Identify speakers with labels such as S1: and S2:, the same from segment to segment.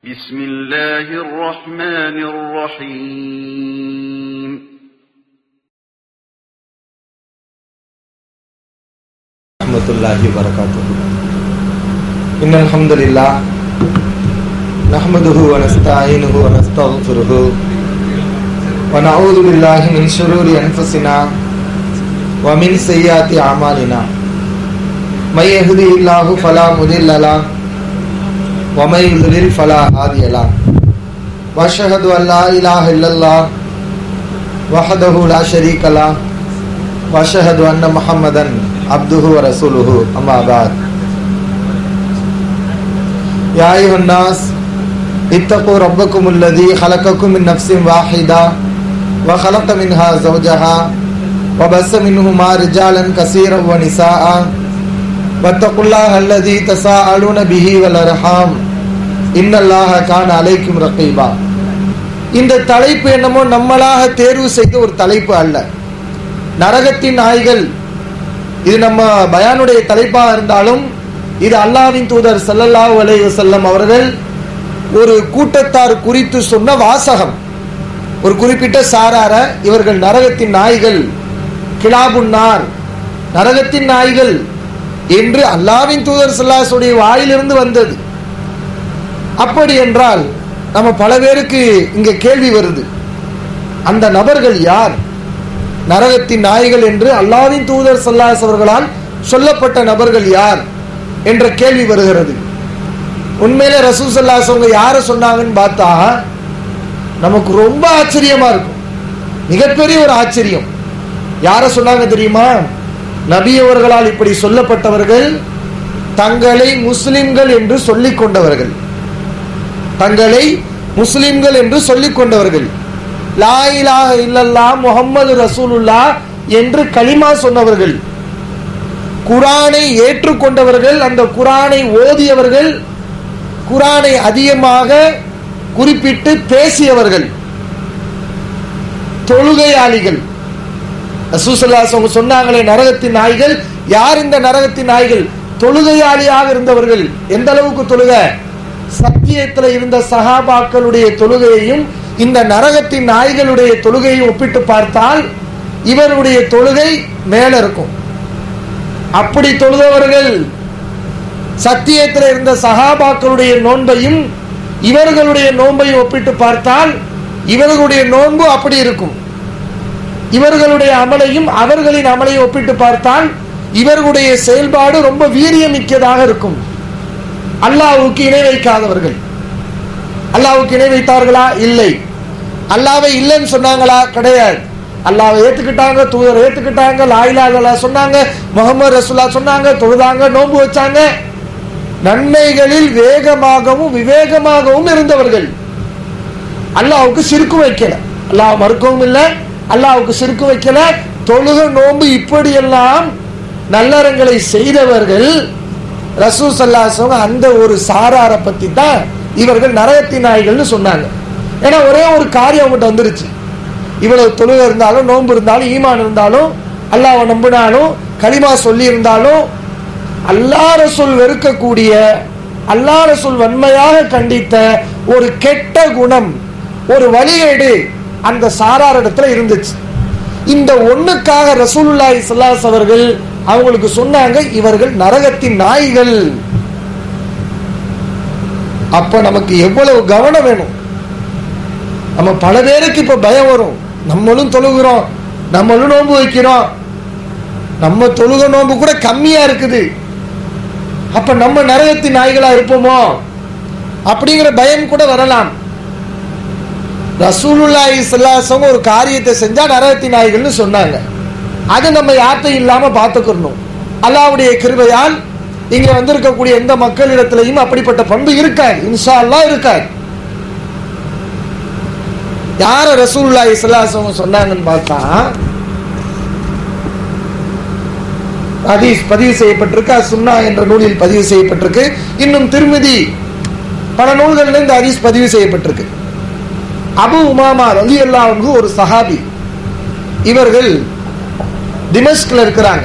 S1: بسم الله الرحمن الرحيم
S2: ورحمة الله وبركاته إن الحمد لله نحمده ونستعينه ونستغفره ونعوذ بالله من شرور أنفسنا ومن سيئات أعمالنا من يهده الله فلا مضل له ومن يضلل فلا هادي له وأشهد أن لا إله إلا الله وحده لا شريك له واشهد ان محمدا عبده ورسوله اما بعد يا ايها الناس اتقوا ربكم الذي خلقكم من نفس واحده وخلق منها زوجها وبث منهما رجالا كثيرا ونساء واتقوا الله الذي تساءلون به والارحام ان الله كان عليكم رقيبا இந்த தலைப்பு என்னமோ நம்மளாக தேர்வு செய்த ஒரு தலைப்பு அல்ல நரகத்தின் நாய்கள் இது நம்ம பயானுடைய தலைப்பாக இருந்தாலும் இது அல்லாவின் தூதர் ஸல்லல்லாஹு அலைஹி வஸல்லம் அவர்கள் ஒரு கூட்டத்தார் குறித்து சொன்ன வாசகம் ஒரு குறிப்பிட்ட சாரார இவர்கள் நரகத்தின் நாய்கள் கிலாபுன்னார் நரகத்தின் நாய்கள் என்று அல்லாவின் தூதர் ஸல்லல்லாஹுடைய வாயிலிருந்து வந்தது அப்படி என்றால் நம்ம பல பேருக்கு இங்க கேள்வி வருது அந்த நபர்கள் யார் நரகத்தின் நாய்கள் என்று அல்லாவின் தூதர் சல்லாஸ் அவர்களால் சொல்லப்பட்ட நபர்கள் யார் என்ற கேள்வி வருகிறது உண்மையில ரசூ சல்லாஸ் அவங்க யாரை சொன்னாங்கன்னு பார்த்தா நமக்கு ரொம்ப ஆச்சரியமா இருக்கும் மிகப்பெரிய ஒரு ஆச்சரியம் யாரை சொன்னாங்க தெரியுமா நபி அவர்களால் இப்படி சொல்லப்பட்டவர்கள் தங்களை முஸ்லிம்கள் என்று சொல்லிக் கொண்டவர்கள் தங்களை முஸ்லிம்கள் என்று சொல்லிக் கொண்டவர்கள் லா இலாஹ இல்லல்லா முகம்மது ரசூலுல்லா என்று களிமா சொன்னவர்கள் குரானை ஏற்றுக்கொண்டவர்கள் அந்த குரானை ஓதியவர்கள் குரானை அதிகமாக குறிப்பிட்டு பேசியவர்கள் தொழுகையாளிகள் ரசூசல்லாஸ் அவங்க சொன்னாங்களே நரகத்தின் நாய்கள் யார் இந்த நரகத்தின் நாய்கள் தொழுகையாளியாக இருந்தவர்கள் எந்த அளவுக்கு தொழுக சத்தியத்தில் இருந்த சகாபாக்களுடைய தொழுகையையும் இந்த நரகத்தின் நாய்களுடைய தொழுகையை ஒப்பிட்டு பார்த்தால் இவருடைய தொழுகை மேல இருக்கும் அப்படி தொழுதவர்கள் சத்தியத்தில் இருந்த சகாபாக்களுடைய நோன்பையும் இவர்களுடைய நோன்பையும் ஒப்பிட்டு பார்த்தால் இவர்களுடைய நோன்பு அப்படி இருக்கும் இவர்களுடைய அமலையும் அவர்களின் அமலையும் ஒப்பிட்டு பார்த்தால் இவர்களுடைய செயல்பாடு ரொம்ப வீரியமிக்கதாக இருக்கும் அல்லாவுக்கு இணை வைக்காதவர்கள் அல்லாவுக்கு இணை வைத்தார்களா இல்லை அல்லாவை இல்லைன்னு சொன்னாங்களா கிடையாது அல்லாவை ஏத்துக்கிட்டாங்க தூதர் ஏத்துக்கிட்டாங்க லாயிலா சொன்னாங்க முகமது ரசுல்லா சொன்னாங்க தொழுதாங்க நோன்பு வச்சாங்க நன்மைகளில் வேகமாகவும் விவேகமாகவும் இருந்தவர்கள் அல்லாவுக்கு சிறுக்கு வைக்கல அல்லாஹ் மறுக்கவும் இல்லை அல்லாவுக்கு சிறுக்கு வைக்கல தொழுக நோன்பு இப்படியெல்லாம் நல்லறங்களை செய்தவர்கள் ரசூ சல்லாசவங்க அந்த ஒரு சாராரை பத்தி தான் இவர்கள் நரகத்தின் நாய்கள்னு சொன்னாங்க ஏன்னா ஒரே ஒரு காரியம் அவங்ககிட்ட வந்துருச்சு இவ்வளவு தொழுகை இருந்தாலும் நோன்பு இருந்தாலும் ஈமான் இருந்தாலும் அல்லாவை நம்பினாலும் களிமா சொல்லி இருந்தாலும் அல்லா ரசூல் வெறுக்கக்கூடிய அல்லா ரசூல் வன்மையாக கண்டித்த ஒரு கெட்ட குணம் ஒரு வழிகேடு அந்த சாராரிடத்துல இருந்துச்சு இந்த ஒண்ணுக்காக ரசூலுல்லாஹி ஸல்லல்லாஹு அவர்கள் அவங்களுக்கு சொன்னாங்க இவர்கள் நரகத்தின் நாய்கள் அப்ப நமக்கு எவ்வளவு கவனம் வேணும் நம்ம பல பேருக்கு இப்ப பயம் வரும் நம்மளும் தொழுகிறோம் நம்மளும் நோன்பு வைக்கிறோம் நம்ம தொழுக நோன்பு கூட கம்மியா இருக்குது அப்ப நம்ம நரகத்தின் நாய்களா இருப்போமோ அப்படிங்கிற பயம் கூட வரலாம் ரசூலுல்லாஹி ஸல்லல்லாஹு ஒரு காரியத்தை செஞ்சா நரகத்தின் நாய்கள்னு சொன்னாங்க அது நம்ம யார்ட்டையும் இல்லாம பார்த்துக்கணும் அல்லாவுடைய கிருபையால் இங்க வந்திருக்கக்கூடிய எந்த மக்களிடத்திலையும் அப்படிப்பட்ட பண்பு இருக்காது இன்ஷா அல்லா இருக்காது யார ரசூல்லா இஸ்லாசம் சொன்னாங்கன்னு பார்த்தா ஹதீஸ் பதிவு செய்யப்பட்டிருக்கு சுன்னா என்ற நூலில் பதிவு செய்யப்பட்டிருக்கு இன்னும் திருமதி பல நூல்கள்ல இந்த ஹதீஸ் பதிவு செய்யப்பட்டிருக்கு அபு உமாமா ரலி அல்லாவுக்கு ஒரு சஹாபி இவர்கள் திமஸ்கில் இருக்கிறாங்க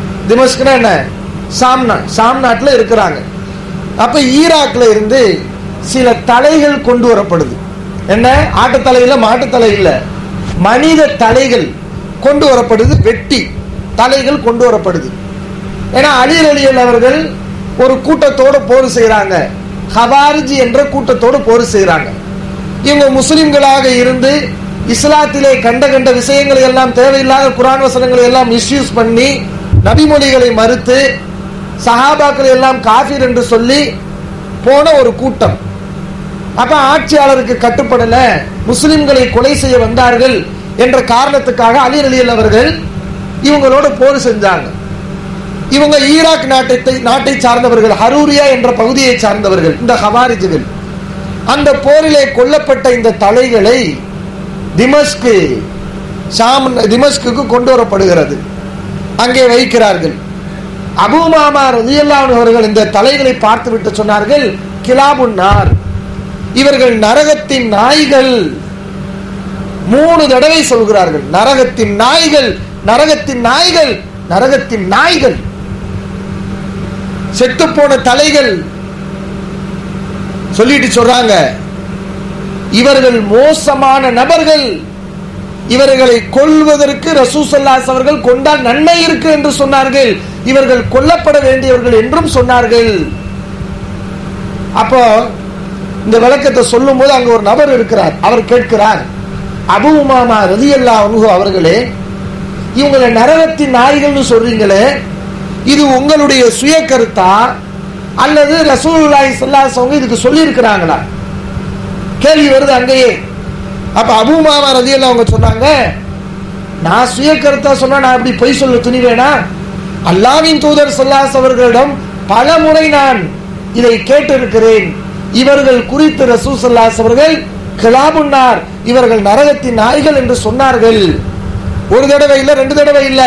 S2: திமஸ்க்னா என்ன சாம் நாட் சாம் நாட்டில் இருக்கிறாங்க அப்ப ஈராக்ல இருந்து சில தலைகள் கொண்டு வரப்படுது என்ன ஆட்டுத்தலை இல்ல மாட்டுத்தலை இல்ல மனித தலைகள் கொண்டு வரப்படுது வெட்டி தலைகள் கொண்டு வரப்படுது ஏன்னா அலிர் அலியல் அவர்கள் ஒரு கூட்டத்தோடு போர் செய்யறாங்க ஹவாரிஜி என்ற கூட்டத்தோடு போர் செய்யறாங்க இவங்க முஸ்லிம்களாக இருந்து இஸ்லாத்திலே கண்ட கண்ட விஷயங்களை எல்லாம் தேவையில்லாத குரான் வசனங்களை எல்லாம் மிஸ்யூஸ் பண்ணி நபிமொழிகளை மறுத்து சஹாபாக்களை எல்லாம் காஃபிர் என்று சொல்லி போன ஒரு கூட்டம் அப்ப ஆட்சியாளருக்கு கட்டுப்படல முஸ்லிம்களை கொலை செய்ய வந்தார்கள் என்ற காரணத்துக்காக அலி அலியல் அவர்கள் இவங்களோட போர் செஞ்சாங்க இவங்க ஈராக் நாட்டை நாட்டை சார்ந்தவர்கள் ஹரூரியா என்ற பகுதியை சார்ந்தவர்கள் இந்த ஹவாரிஜுகள் அந்த போரிலே கொல்லப்பட்ட இந்த தலைகளை திமஸ்கு ஷாம் திமஸ்குக்கு கொண்டு வரப்படுகிறது அங்கே வைக்கிறார்கள் அபுமாமா ரதியல்லான் அவர்கள் இந்த தலைகளை பார்த்துவிட்டு சொன்னார்கள் கிலாபுன்னார் இவர்கள் நரகத்தின் நாய்கள் மூணு தடவை சொல்கிறார்கள் நரகத்தின் நாய்கள் நரகத்தின் நாய்கள் நரகத்தின் நாய்கள் செத்து போன தலைகள் சொல்லிட்டு சொல்றாங்க இவர்கள் மோசமான நபர்கள் இவர்களை கொல்வதற்கு ரசூசல்லாஸ் அவர்கள் கொண்டால் நன்மை இருக்கு என்று சொன்னார்கள் இவர்கள் கொல்லப்பட வேண்டியவர்கள் என்றும் சொன்னார்கள் அப்போ இந்த விளக்கத்தை சொல்லும் போது அங்க ஒரு நபர் இருக்கிறார் அவர் கேட்கிறார் அபு உமாமா ரதியல்லா அனுகு அவர்களே இவங்களை நரகத்தின் நாய்கள்னு சொல்றீங்களே இது உங்களுடைய சுய கருத்தா அல்லது ரசூலுல்லாஹி ஸல்லல்லாஹு அவங்க இதுக்கு சொல்லி இருக்கிறாங்களா கேள்வி வருது அங்கேயே அப்ப அபு மாமா ரதியல்லா அவங்க சொன்னாங்க நான் சுய கருத்தா சொன்னா நான் அப்படி பொய் சொல்ல துணிவேனா அல்லாவின் தூதர் ஸல்லல்லாஹு அவர்களிடம் பல முறை நான் இதை கேட்டிருக்கிறேன் இவர்கள் குறித்து ரசூ ஸல்லல்லாஹு அவர்கள் கிலாபுன்னார் இவர்கள் நரகத்தின் நாய்கள் என்று சொன்னார்கள் ஒரு தடவை இல்ல ரெண்டு தடவை இல்ல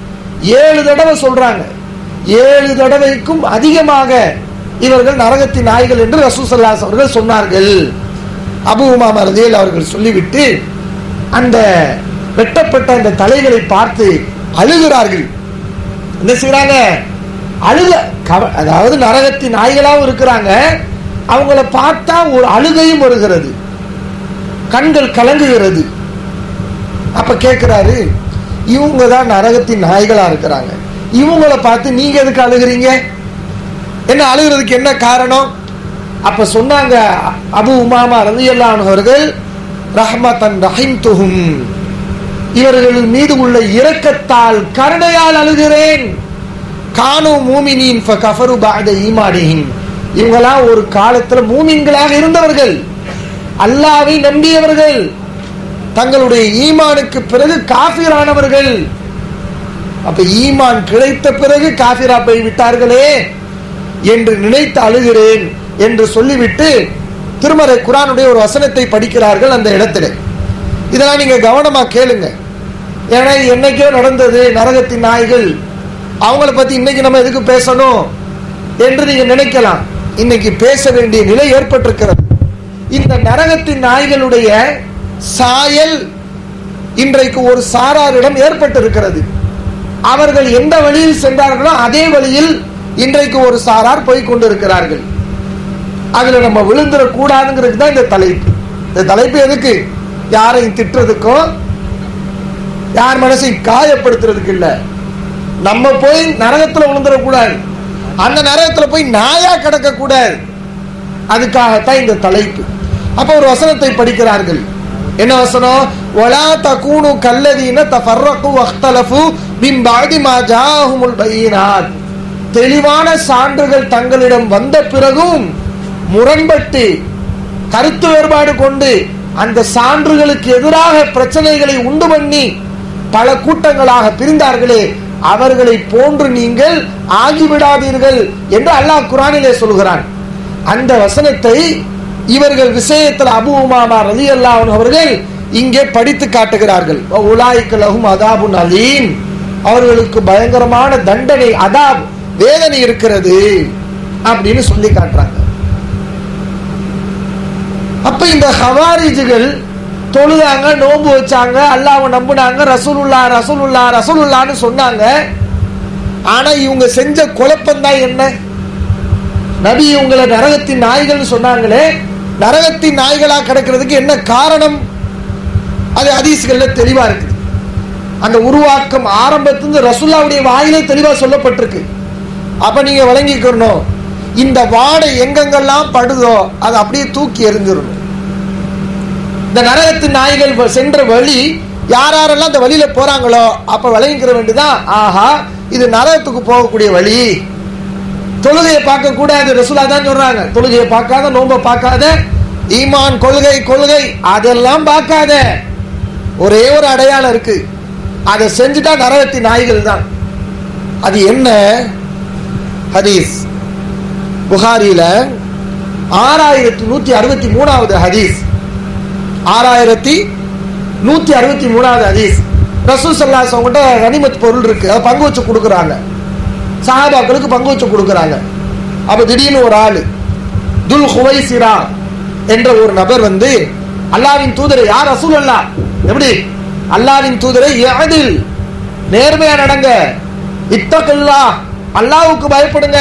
S2: ஏழு தடவை சொல்றாங்க ஏழு தடவைக்கும் அதிகமாக இவர்கள் நரகத்தின் நாய்கள் என்று ரசூசல்லாஸ் அவர்கள் சொன்னார்கள் அபு உமாமா ரதியல் அவர்கள் சொல்லிவிட்டு அந்த வெட்டப்பட்ட அந்த தலைகளை பார்த்து அழுகிறார்கள் என்ன செய்யறாங்க அழுக கவ- அதாவது நரகத்தின் நாய்களாகவும் இருக்கிறாங்க அவங்கள பார்த்தா ஒரு அழுகையும் வருகிறது கண்கள் கலங்குகிறது அப்ப கேட்கிறாரு இவங்க தான் நரகத்தின் நாய்களா இருக்கிறாங்க இவங்கள பார்த்து நீங்க எதுக்கு அழுகிறீங்க என்ன அழுகிறதுக்கு என்ன காரணம் அப்ப சொன்னாங்க அபு உமாமா ரலியல்லாஹு அவர்கள் ரஹ்மத்தன் ரஹிம்துஹும் இவர்கள் மீது உள்ள இரக்கத்தால் கருணையால் அழுகிறேன் கானு மூமினின் ஃபகஃபரு பஅத ஈமானிஹிம் இவங்களாம் ஒரு காலத்துல மூமின்களாக இருந்தவர்கள் அல்லாவை நம்பியவர்கள் தங்களுடைய ஈமானுக்கு பிறகு காபிரானவர்கள் அப்ப ஈமான் கிடைத்த பிறகு காபிரா போய் விட்டார்களே என்று நினைத்து அழுகிறேன் என்று சொல்லிவிட்டு திருமறை குரானுடைய ஒரு வசனத்தை படிக்கிறார்கள் அந்த இடத்துல இதெல்லாம் நீங்க கவனமா கேளுங்க ஏன்னா இது என்னைக்கோ நடந்தது நரகத்தின் நாய்கள் அவங்கள பத்தி இன்னைக்கு நம்ம எதுக்கு பேசணும் என்று நீங்க நினைக்கலாம் இன்னைக்கு பேச வேண்டிய நிலை ஏற்பட்டிருக்கிறது இந்த நரகத்தின் நாய்களுடைய சாயல் இன்றைக்கு ஒரு சாராரிடம் ஏற்பட்டிருக்கிறது அவர்கள் எந்த வழியில் சென்றார்களோ அதே வழியில் இன்றைக்கு ஒரு சாரார் போய் கொண்டிருக்கிறார்கள் அதுல நம்ம விழுந்துட கூடாதுங்கிறது தான் இந்த தலைப்பு இந்த தலைப்பு எதுக்கு யாரையும் திட்டுறதுக்கோ யார் மனசையும் காயப்படுத்துறதுக்கு இல்ல நம்ம போய் நரகத்துல விழுந்துடக்கூடாது அந்த நரகத்துல போய் நாயா கிடக்க கூடாது அதுக்காகத்தான் இந்த தலைப்பு அப்ப ஒரு வசனத்தை படிக்கிறார்கள் என்ன வசனம் வலா தகூனு கல்லதீன தஃபர்ரகு வக்தலஃபு மின் பாதி மா ஜாஹுமுல் பையினாத் தெளிவான சான்றுகள் தங்களிடம் வந்த பிறகும் முரண்பட்டு கருத்து வேறுபாடு கொண்டு அந்த சான்றுகளுக்கு எதிராக பிரச்சனைகளை உண்டு பண்ணி பல கூட்டங்களாக பிரிந்தார்களே அவர்களை போன்று நீங்கள் ஆகிவிடாதீர்கள் என்று அல்லாஹ் குரானிலே சொல்கிறான் அந்த வசனத்தை இவர்கள் விஷயத்தில் அபு உமாமா ரலி அவர்கள் இங்கே படித்து காட்டுகிறார்கள் உலாய்க்கு லகும் அதாபுன் அலீம் அவர்களுக்கு பயங்கரமான தண்டனை அதாப் வேதனை இருக்கிறது அப்படின்னு சொல்லி காட்டுறாங்க அப்ப இந்த ஹவாரிஜுகள் தொழுதாங்க நோன்பு வச்சாங்க அல்லாஹ்வை நம்புனாங்க ரசூலுல்லா ரசூலுல்லா ரசூலுல்லான்னு சொன்னாங்க ஆனா இவங்க செஞ்ச குழப்பம் தான் என்ன நபி உங்களை நரகத்தின் நாய்கள்னு சொன்னாங்களே நரகத்தின் நாய்களா கிடக்கிறதுக்கு என்ன காரணம் அது ஹதீஸ்கள்ல தெளிவா இருக்குது அந்த உருவாக்கம் ஆரம்பத்திலிருந்து ரசுல்லாவுடைய வாயிலே தெளிவா சொல்லப்பட்டிருக்கு அப்ப நீங்க விளங்கிக்கணும் இந்த வாடை எங்கெங்கெல்லாம் படுதோ அதை அப்படியே தூக்கி எறிஞ்சிடணும் இந்த நரகத்தின் நாய்கள் வ- சென்ற வழி யார் யாரெல்லாம் அந்த வழியில போறாங்களோ அப்ப விளங்கிக்கிற வேண்டியதான் ஆஹா இது நரகத்துக்கு போகக்கூடிய வழி தொழுகையை பார்க்க கூடாது ரசூலா தான் சொல்றாங்க தொழுகையை பார்க்காத நோம்ப பார்க்காத ஈமான் கொள்கை கொள்கை அதெல்லாம் பார்க்காத ஒரே ஒரு அடையாளம் இருக்கு அதை செஞ்சுட்டா நரகத்தின் நாய்கள் தான் அது என்ன ஹதீஸ் புகாரியில ஆறாயிரத்தி நூத்தி அறுபத்தி மூணாவது ஹதீஸ் ஆறாயிரத்தி நூத்தி அறுபத்தி மூணாவது ஹதீஸ் ரசூல் சல்லாஸ் அவங்ககிட்ட கனிமத் பொருள் இருக்கு அதை பங்கு வச்சு கொடுக்குறாங்க சஹாபாக்களுக்கு பங்கு வச்சு கொடுக்குறாங்க அப்ப திடீர்னு ஒரு ஆளு துல் ஹுவைசிரா என்ற ஒரு நபர் வந்து அல்லாவின் தூதரை யார் ரசூல் அல்லா எப்படி அல்லாவின் தூதரை யாதில் நேர்மையா நடங்க இத்தகல்லா அல்லாவுக்கு பயப்படுங்க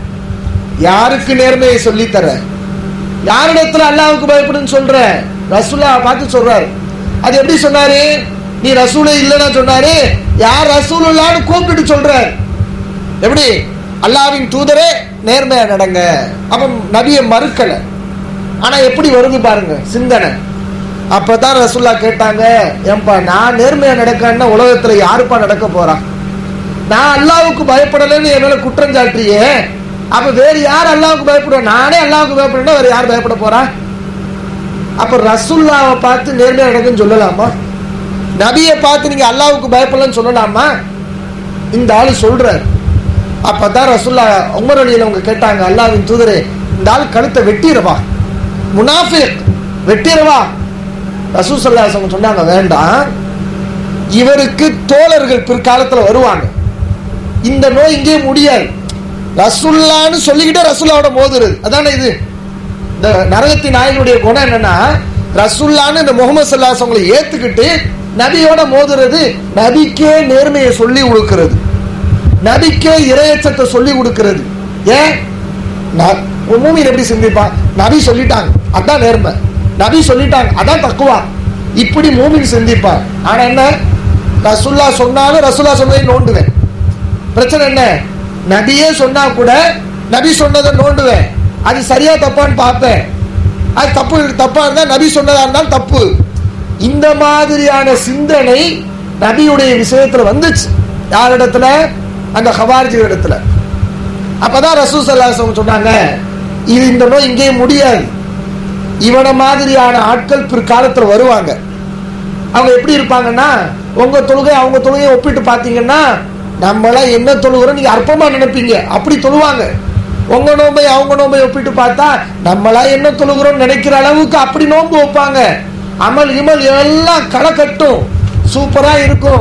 S2: யாருக்கு நேர்மையை சொல்லித் தர யாரிடத்துல அல்லாவுக்கு பயப்படுன்னு சொல்ற ரசூலா பார்த்து சொல்றாரு அது எப்படி சொன்னாரு நீ ரசூலே இல்லைன்னா சொன்னாரு யார் ரசூலுல்லான்னு கூப்பிட்டு சொல்றாரு எப்படி அல்லாவின் தூதரே நேர்மையா நடங்க அப்ப நபியை மறுக்கல ஆனா எப்படி வருது பாருங்க சிந்தனை அப்பதான் ரசூல்லா கேட்டாங்க ஏன்பா நான் நேர்மையா நடக்கன்னா உலகத்துல யாருப்பா நடக்க போறா நான் அல்லாவுக்கு பயப்படலைன்னு என் மேல குற்றம் சாட்டுறியே அப்ப வேறு யார் அல்லாவுக்கு பயப்படுவா நானே அல்லாவுக்கு பயப்படணும் வேற யார் பயப்பட போறா அப்ப ரசூல்லாவை பார்த்து நேர்மையா நடக்குன்னு சொல்லலாமா நபியை பார்த்து நீங்க அல்லாவுக்கு பயப்படலன்னு சொல்லலாமா இந்த ஆளு சொல்றாரு அப்பதான் ரசூல்லா உமர் அலியில அவங்க கேட்டாங்க அல்லாவின் தூதரே இந்த ஆள் கழுத்தை வெட்டிரவா முனாஃபிக் வெட்டிரவா ரசூல் சல்லாஸ் அவங்க சொன்னாங்க வேண்டாம் இவருக்கு தோழர்கள் பிற்காலத்துல வருவாங்க இந்த நோய் இங்கே முடியாது ரசுல்லான்னு சொல்லிக்கிட்டே ரசுல்லாவோட மோதுறது அதானே இது இந்த நரகத்தின் நாயனுடைய குணம் என்னன்னா ரசுல்லான்னு இந்த முகமது சல்லாஸ் அவங்களை ஏத்துக்கிட்டு நபியோட மோதுறது நபிக்கே நேர்மையை சொல்லி கொடுக்கிறது நபிக்கே இரையச்சத்தை சொல்லி கொடுக்கிறது ஏன் ந- ஒரு மூமின் எப்படி சிந்திப்பான் நபி சொல்லிட்டாங்க அதான் நேர்மை நபி சொல்லிட்டாங்க அதான் தக்குவா இப்படி மூமின் சிந்திப்பான் ஆனா என்ன ரசுல்லா சொன்னாலும் ரசுல்லா சொன்னதை நோண்டுவேன் பிரச்சனை என்ன நபியே சொன்னா கூட நபி சொன்னதை நோண்டுவேன் அது சரியா தப்பான்னு பார்ப்பேன் அது தப்பு தப்பா இருந்தா நபி சொன்னதா இருந்தாலும் தப்பு இந்த மாதிரியான சிந்தனை நபியுடைய விஷயத்துல வந்துச்சு யாரிடத்துல அந்த ஹவார்ஜி இடத்துல அப்பதான் ரசூ சல்லாசம் சொன்னாங்க இது இந்த நோய் இங்கே முடியாது இவன மாதிரியான ஆட்கள் பிற்காலத்துல வருவாங்க அவங்க எப்படி இருப்பாங்கன்னா உங்க தொழுகை அவங்க தொழுகையை ஒப்பிட்டு பாத்தீங்கன்னா நம்மளாம் என்ன தொழுகிறோம் நீங்க அற்பமா நினைப்பீங்க அப்படி தொழுவாங்க உங்க நோம்பை அவங்க நோம்பை ஒப்பிட்டு பார்த்தா நம்மளா என்ன தொழுகிறோம் நினைக்கிற அளவுக்கு அப்படி நோன்பு வைப்பாங்க அமல் இமல் எல்லாம் களை கட்டும் சூப்பரா இருக்கும்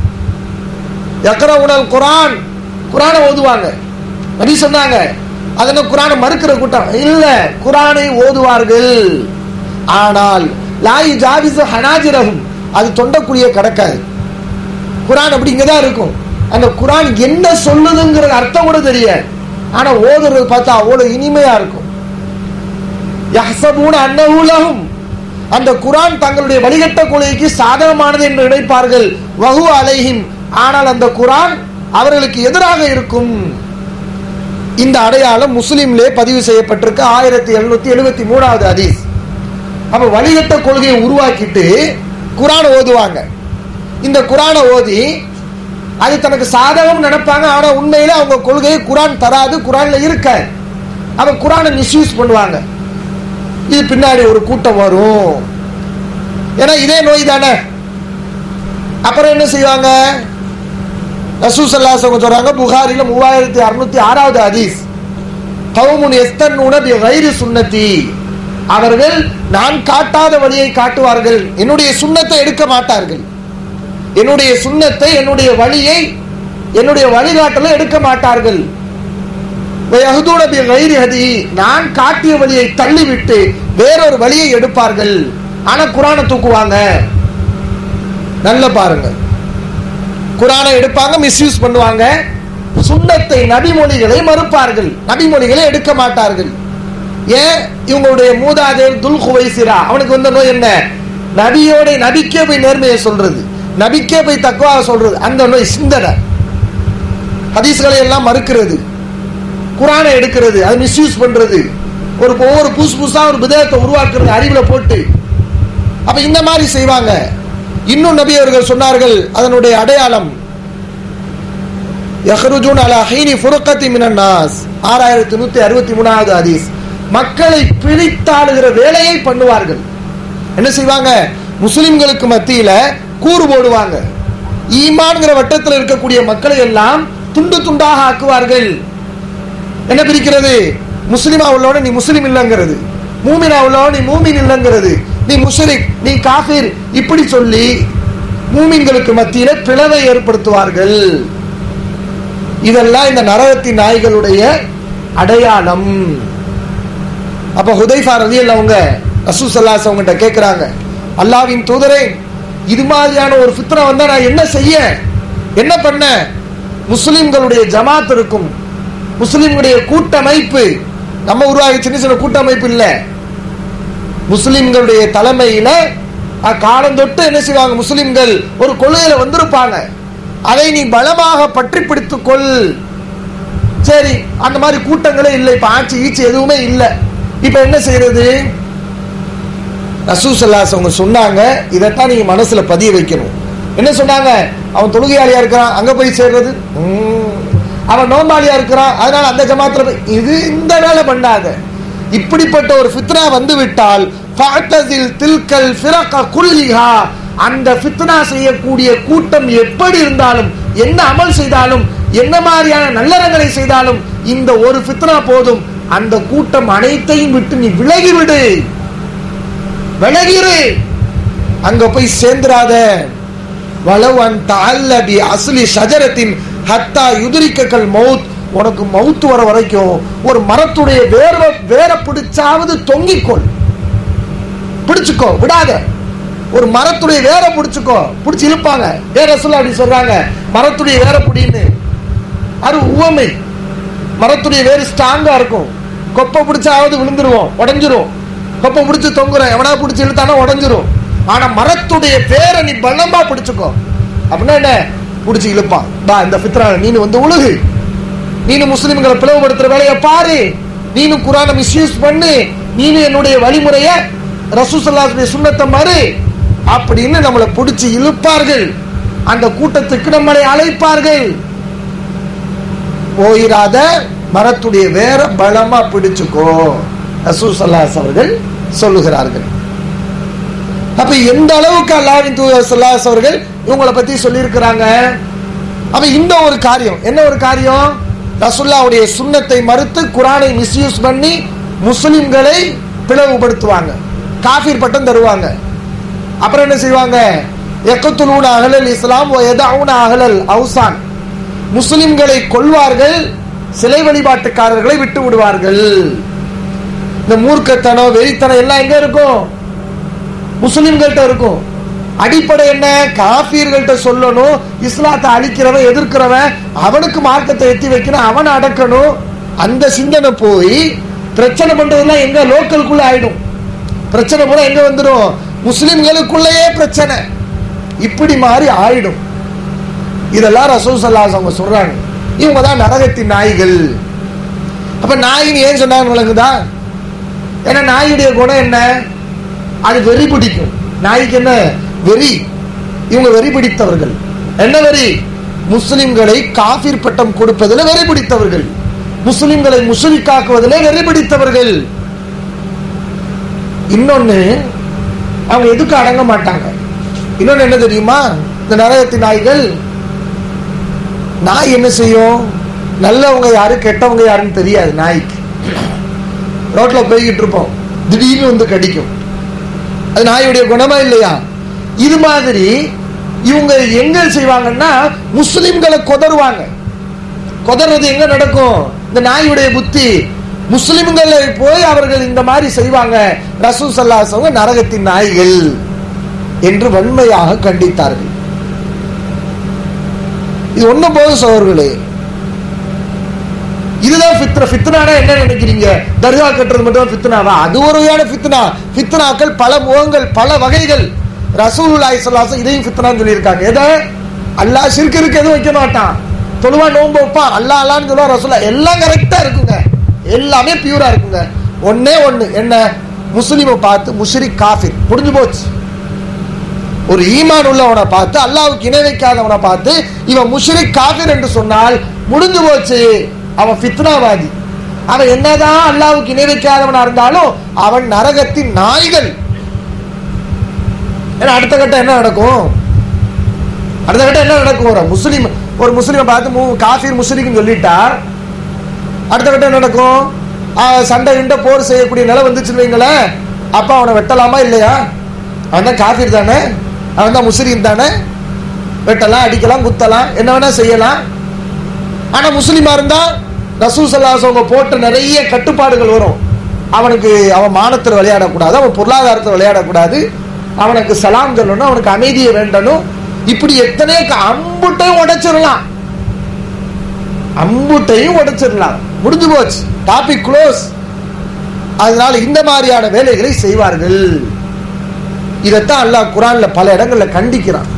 S2: எக்கர உணல் குரான் குரானை ஓதுவாங்க நபி சொன்னாங்க அதன குரானை மறுக்கிற கூட்டம் இல்ல குரானை ஓதுவார்கள் ஆனால் லாயி ஜாவிசு ஹனாஜிரகும் அது தொண்டக்குழிய கடக்காது குரான் அப்படி இங்கதான் இருக்கும் அந்த குரான் என்ன சொல்லுதுங்கிற அர்த்தம் கூட தெரியாது ஆனா ஓதுறது பார்த்தா அவ்வளவு இனிமையா இருக்கும் யஹ்சபூன அன்னஹுலஹும் அந்த குரான் தங்களுடைய வழிகட்ட கொள்கைக்கு சாதகமானது என்று நினைப்பார்கள் வஹு அலைஹிம் ஆனால் அந்த குரான் அவர்களுக்கு எதிராக இருக்கும் இந்த அடையாளம் முஸ்லிம்லே பதிவு செய்யப்பட்டிருக்கு ஆயிரத்தி எழுநூத்தி எழுபத்தி மூணாவது ஹதீஸ் அப்ப வழிகட்ட கொள்கையை உருவாக்கிட்டு குரானை ஓதுவாங்க இந்த குரானை ஓதி அது தனக்கு சாதகம் நினைப்பாங்க ஆனா உண்மையில அவங்க கொள்கையை குரான் தராது குரான்ல இருக்க அவ குரானை மிஸ்யூஸ் பண்ணுவாங்க இது பின்னாடி ஒரு கூட்டம் வரும் ஏன்னா இதே நோய் தானே அப்புறம் என்ன செய்வாங்க ரசூசல்லாஸ் அவங்க சொல்றாங்க புகாரில மூவாயிரத்தி அறுநூத்தி ஆறாவது ஹதீஸ் கவுமுன் எஸ்தன் உணபி வைரு சுன்னத்தி அவர்கள் நான் காட்டாத வழியை காட்டுவார்கள் என்னுடைய சுண்ணத்தை எடுக்க மாட்டார்கள் என்னுடைய சுண்ணத்தை என்னுடைய வழியை என்னுடைய வழிகாட்டலை எடுக்க மாட்டார்கள் வயஹுதூன பி கைரி ஹதி நான் காட்டிய வழியை தள்ளிவிட்டு வேறொரு வழியை எடுப்பார்கள் ஆனா குரானை தூக்குவாங்க நல்ல பாருங்க குரானை எடுப்பாங்க மிஸ்யூஸ் பண்ணுவாங்க சுண்ணத்தை நபிமொழிகளை மறுப்பார்கள் நபிமொழிகளை எடுக்க மாட்டார்கள் ஏன் இவங்களுடைய மூதாதையர் துல் குவைசிரா அவனுக்கு வந்த நோய் என்ன நபியோட நபிக்கே போய் நேர்மையை சொல்றது நபிக்கே போய் தக்குவா சொல்றது அந்த நோய் சிந்தனை ஹதீஸ்களை எல்லாம் மறுக்கிறது குரானை எடுக்கிறது அது மிஸ்யூஸ் பண்றது ஒரு ஒவ்வொரு புதுசு புதுசா ஒரு விதத்தை உருவாக்குறது அறிவுல போட்டு அப்ப இந்த மாதிரி செய்வாங்க இன்னும் நபி அவர்கள் சொன்னார்கள் அதனுடைய அடையாளம் யஹ்ருஜூன் அலா ஹீனி ஃபுர்கத்தி மினன் நாஸ் ஆறாயிரத்தி நூத்தி அறுபத்தி மூணாவது ஹதீஸ் மக்களை பிரித்தாளுகிற வேலையை பண்ணுவார்கள் என்ன செய்வாங்க முஸ்லிம்களுக்கு மத்தியில கூறு போடுவாங்க ஈமான்ங்கிற வட்டத்தில் இருக்கக்கூடிய மக்களை எல்லாம் துண்டு துண்டாக ஆக்குவார்கள் என்ன பிரிக்கிறது முஸ்லிமா உள்ளவன நீ முஸ்லிம் இல்லைங்கிறது மூமினா உள்ளவன நீ மூமின் இல்லைங்கிறது நீ முஷரிக் நீ காஃபிர் இப்படி சொல்லி மூமின்களுக்கு மத்தியில பிளவை ஏற்படுத்துவார்கள் இதெல்லாம் இந்த நரகத்தின் நாய்களுடைய அடையாளம் அப்ப ஹுதைஃபா ரலியல் அவங்க ரசூ சல்லாஸ் அவங்ககிட்ட கேட்கிறாங்க அல்லாவின் தூதரே இது மாதிரியான ஒரு ஃபித்னா வந்தா நான் என்ன செய்ய என்ன பண்ண முஸ்லிம்களுடைய ஜமாத் இருக்கும் முஸ்லிம்களுடைய கூட்டமைப்பு நம்ம உருவாகி சின்ன சின்ன கூட்டமைப்பு இல்ல முஸ்லிம்களுடைய தலைமையில காலம் தொட்டு என்ன செய்வாங்க முஸ்லிம்கள் ஒரு கொள்கையில வந்திருப்பாங்க அதை நீ பலமாக பற்றி பிடித்துக் கொள் சரி அந்த மாதிரி கூட்டங்களே இல்லை இப்ப ஆட்சி ஈச்சி எதுவுமே இல்லை இப்ப என்ன செய்யறது ரசூசல்லாஸ் அவங்க சொன்னாங்க இதைத்தான் நீங்க மனசுல பதிய வைக்கணும் என்ன சொன்னாங்க அவன் தொழுகையாளியா இருக்கிறான் அங்க போய் சேர்றது உம். அவன் நோம்பாளியா இருக்கிறான் அதனால அந்த ஜமாத்துல போய் இது இந்த வேலை பண்ணாத இப்படிப்பட்ட ஒரு ஃபித்னா வந்து விட்டால் ஃபஅத்தஸில் தில்கல் ஃபிரக குல்லிஹா அந்த ஃபித்னா செய்யக்கூடிய கூட்டம் எப்படி இருந்தாலும் என்ன அமல் செய்தாலும் என்ன மாதிரியான நல்லறங்களை செய்தாலும் இந்த ஒரு ஃபித்னா போதும் அந்த கூட்டம் அனைத்தையும் விட்டு நீ விலகி விடு விலகிரு அங்க போய் சேர்ந்துராத வலவ் அந்த அல்லபி அஸ்லி ஷஜரத்தின் ஹத்தா யுதிரிக்கல் மவுத் உனக்கு மவுத்து வர வரைக்கும் ஒரு மரத்துடைய வேர வேற பிடிச்சாவது தொங்கிக்கொள் பிடிச்சுக்கோ விடாத ஒரு மரத்துடைய வேற பிடிச்சுக்கோ பிடிச்சு இழுப்பாங்க ஏன் ரசூல் அப்படி சொல்றாங்க மரத்துடைய வேற பிடின்னு அது உவமை மரத்துடைய வேறு ஸ்ட்ராங்கா இருக்கும் கொப்பை பிடிச்சாவது விழுந்துருவோம் உடஞ்சிரும் கொப்பை பிடிச்சு தொங்குறோம் எவனா பிடிச்சு இழுத்தானா உடஞ்சிரும் ஆனா மரத்துடைய வேரை நீ பலமா பிடிச்சுக்கோ அப்படின்னா என்ன பிடிச்சு இழுப்பான் பா இந்த ஃபித்ரா நீனு வந்து உழுகு நீனு முஸ்லிம்களை பிளவுபடுத்துற வேலையை பாரு நீனு குரானை மிஸ்யூஸ் பண்ணு நீனு என்னுடைய வழிமுறைய ரசூசல்லாசுடைய சுண்ணத்தை மாறு அப்படின்னு நம்மளை பிடிச்சு இழுப்பார்கள் அந்த கூட்டத்துக்கு நம்மளை அழைப்பார்கள் போயிராத மரத்துடைய வேற பலமா பிடிச்சுக்கோ ரசூசல்லாஸ் அவர்கள் சொல்லுகிறார்கள் அப்ப எந்த அளவுக்கு அல்லாவின் தூதர் சல்லாஸ் அவர்கள் இவங்களை பத்தி சொல்லியிருக்கிறாங்க அப்ப இந்த ஒரு காரியம் என்ன ஒரு காரியம் ரசுல்லாவுடைய சுண்ணத்தை மறுத்து குரானை மிஸ்யூஸ் பண்ணி முஸ்லிம்களை பிளவுபடுத்துவாங்க காஃபீர் பட்டம் தருவாங்க அப்புறம் என்ன செய்வாங்க எக்கத்துலூன அகலல் இஸ்லாம் எதாவுன அகலல் அவுசான் முஸ்லிம்களை கொள்வார்கள் சிலை வழிபாட்டுக்காரர்களை விட்டு விடுவார்கள் இந்த மூர்க்கத்தனம் வெறித்தனம் எல்லாம் எங்க இருக்கும் முஸ்லிம்கள்ட்ட இருக்கும் அடிப்படை என்ன காபீர்கள்ட்ட சொல்லணும் இஸ்லாத்தை அழிக்கிறவன் எதிர்க்கிறவன் அவனுக்கு மார்க்கத்தை எத்தி வைக்கணும் அவனை அடக்கணும் அந்த சிந்தனை போய் பிரச்சனை பண்றதெல்லாம் எங்க லோக்கலுக்குள்ள ஆயிடும் பிரச்சனை கூட எங்க வந்துடும் முஸ்லிம்களுக்குள்ளேயே பிரச்சனை இப்படி மாறி ஆயிடும் இதெல்லாம் ரசூல் சல்லாஸ் அவங்க சொல்றாங்க இவங்க தான் நரகத்தின் நாய்கள் அப்ப நாயின்னு ஏன் சொன்னாங்க விளங்குதா ஏன்னா நாயுடைய குணம் என்ன அது வெறி பிடிக்கும் நாய்க்கு என்ன வெறி இவங்க வெறி பிடித்தவர்கள் என்ன வெறி முஸ்லிம்களை காஃபிர் பட்டம் கொடுப்பதில் வெறி பிடித்தவர்கள் முஸ்லிம்களை முஸ்லிக்காக்குவதில் வெறி பிடித்தவர்கள் இன்னொன்னு அவங்க எதுக்கு அடங்க மாட்டாங்க இன்னொன்னு என்ன தெரியுமா இந்த நரகத்தின் நாய்கள் நாய் என்ன செய்யும் நல்லவங்க யாரு கெட்டவங்க யாருன்னு தெரியாது நாய்க்கு ரோட்ல போய்கிட்டு இருப்போம் திடீர்னு வந்து கடிக்கும் அது நாயுடைய குணமா இல்லையா இது மாதிரி இவங்க எங்க செய்வாங்கன்னா முஸ்லிம்களை கொதருவாங்க கொதறது எங்க நடக்கும் இந்த நாயுடைய புத்தி முஸ்லிம்களை போய் அவர்கள் இந்த மாதிரி செய்வாங்க ரசூ சல்லாசவங்க நரகத்தின் நாய்கள் என்று வன்மையாக கண்டித்தார்கள் இது ஒன்றும் போதும் சோர்களே இதுதான் ஃபித்னா ஃபித்னானா என்ன நினைக்கிறீங்க தர்கா கட்டுறது மட்டும் தான் ஃபித்னாவா அது ஒரு வகையான ஃபித்னா ஃபித்னாக்கள் பல முகங்கள் பல வகைகள் ரசூலுல்லாஹி ஸல்லல்லாஹு அலைஹி இதையும் ஃபித்னான்னு சொல்லியிருக்காங்க எதை அல்லாஹ் ஷிர்க் இருக்கு எதுவும் வைக்க மாட்டான் தொழுவா நோன்பு வைப்பான் அல்லாஹ் அல்லான்னு சொல்லுவா ரசூலா எல்லாம் கரெக்டா இருக்குங்க எல்லாமே பியூரா இருக்குங்க ஒண்ணே ஒண்ணு என்ன முஸ்லிமை பார்த்து முஷ்ரிக் காஃபிர் முடிஞ்சு போச்சு ஒரு ஈமான் உள்ளவனை பார்த்து அல்லாவுக்கு இணை வைக்காதவனை பார்த்து இவன் முஷ்ரிக் காஃபிர் என்று சொன்னால் முடிஞ்சு போச்சு அவன் ஃபித்னாவாதி அவன் என்னதான் அல்லாவுக்கு இணை வைக்காதவனா இருந்தாலும் அவன் நரகத்தின் நாய்கள் ஏன்னா அடுத்த கட்டம் என்ன நடக்கும் அடுத்த கட்டம் என்ன நடக்கும் ஒரு முஸ்லீம் ஒரு முஸ்லீமை பார்த்து மூ காஃபிர் முஸ்லிக்னு சொல்லிட்டா அடுத்த கட்டம் என்ன நடக்கும் ஆ, சண்டை கிண்ட போர் செய்யக்கூடிய நிலை வந்துச்சுன்னு வைங்களேன் அப்ப அவனை வெட்டலாமா இல்லையா அவன் தான் காஃபிர் தானே அவன் தான் முஸ்லீம் தானே வெட்டலாம் அடிக்கலாம் குத்தலாம் என்ன வேணா செய்யலாம் ஆனா முஸ்லீமா இருந்தா ரசூல் சல்லாஸ் அவங்க போட்ட நிறைய கட்டுப்பாடுகள் வரும் அவனுக்கு அவன் மானத்தில் விளையாடக்கூடாது அவன் பொருளாதாரத்தில் விளையாடக்கூடாது அவனுக்கு சலாம் சொல்லணும் அவனுக்கு அமைதியை வேண்டணும் இப்படி எத்தனை க- அம்புட்டையும் உடைச்சிடலாம் அம்புட்டையும் உடைச்சிடலாம் முடிஞ்சு போச்சு டாபிக் க்ளோஸ் அதனால இந்த மாதிரியான வேலைகளை செய்வார்கள் இதைத்தான் அல்லாஹ் குரான்ல பல இடங்கள்ல கண்டிக்கிறான்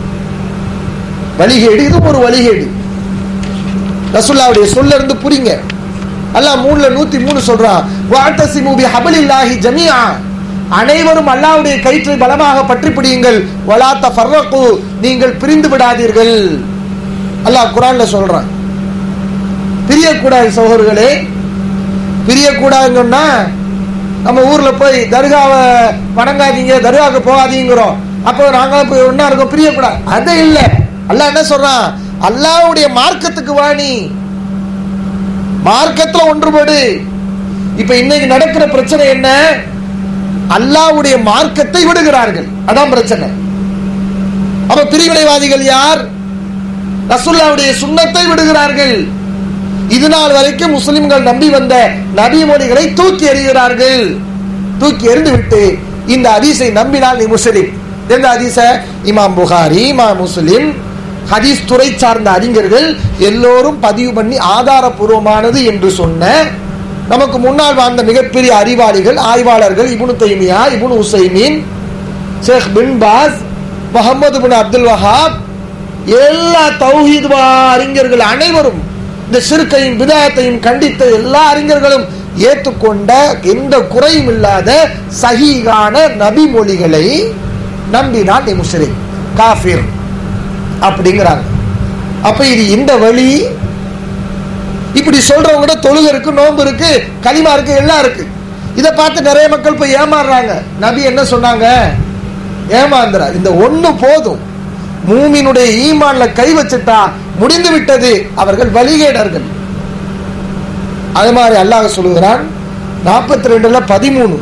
S2: வழிகேடு இதுவும் ஒரு வழிகேடு ரசுல்லாவுடைய சொல்ல இருந்து புரிங்க அல்லாஹ் மூணுல நூத்தி மூணு சொல்றான் வாத்தசிமு பி ஹபலில்லாஹி ஜமீஆ அனைவரும் அல்லாஹ்வுடைய கயிற்றை பலமாக பற்றி பிடியுங்கள் வலா தஃபர்ரகு நீங்கள் பிரிந்து விடாதீர்கள் அல்லாஹ் குரான்ல சொல்றான் பிரியக்கூடாது சகோதரர்களே பிரியக்கூடாதுன்னு சொன்னா நம்ம ஊர்ல போய் தர்காவை வணங்காதீங்க தர்காவுக்கு போகாதீங்கிறோம் அப்போ நாங்களும் போய் ஒன்னா இருக்கோம் பிரியக்கூடாது அது இல்ல அல்லாஹ் என்ன சொல்றான் அல்லாஹ்வுடைய மார்க்கத்துக்கு வாணி மார்க்கத்துல ஒன்றுபடு இப்ப இன்னைக்கு நடக்கிற பிரச்சனை என்ன அல்லாஹ்வுடைய மார்க்கத்தை விடுகிறார்கள் அதான் பிரச்சனை அப்ப பிரிவினைவாதிகள் யார் ரசூல்லாவுடைய சுண்ணத்தை விடுகிறார்கள் இது நாள் வரைக்கும் முஸ்லிம்கள் நம்பி வந்த நபி மொழிகளை தூக்கி எறிகிறார்கள் தூக்கி எறிந்து விட்டு இந்த ஹதீஸை நம்பினால் நீ முஸ்லிம் எந்த ஹதீஸ இமாம் புகாரி இமாம் முஸ்லிம் ஹதீஸ் துறை சார்ந்த அறிஞர்கள் எல்லோரும் பதிவு பண்ணி ஆதாரபூர்வமானது என்று சொன்ன நமக்கு முன்னால் வாழ்ந்த மிகப்பெரிய அறிவாளிகள் ஆய்வாளர்கள் Ibn Taymiyyah Ibn Uthaymeen Sheikh bin Baz Muhammad bin Abdul Wahhab எல்லா தௌஹீத் அறிஞர்கள் அனைவரும் இந்த சிறுக்கையும் விதாயத்தையும் கண்டித்த எல்லா அறிஞர்களும் ஏற்றுக்கொண்ட எந்த குறையும் இல்லாத சஹீகான நபி மொழிகளை நம்பினால் நீ முஸ்லிம் காஃபிர் அப்படிங்கிறாங்க அப்ப இது இந்த வழி இப்படி சொல்றவங்க தொழுகை இருக்கு நோன்பு இருக்கு களிமா இருக்கு எல்லாம் இருக்கு இதை பார்த்து நிறைய மக்கள் போய் ஏமாறுறாங்க நபி என்ன சொன்னாங்க ஏமாந்துறா இந்த ஒண்ணு போதும் மூமினுடைய ஈமான்ல கை வச்சுட்டா முடிந்து விட்டது அவர்கள் வழிகேடர்கள் அது மாதிரி அல்லாஹ் சொல்லுகிறான் நாற்பத்தி ரெண்டுல பதிமூணு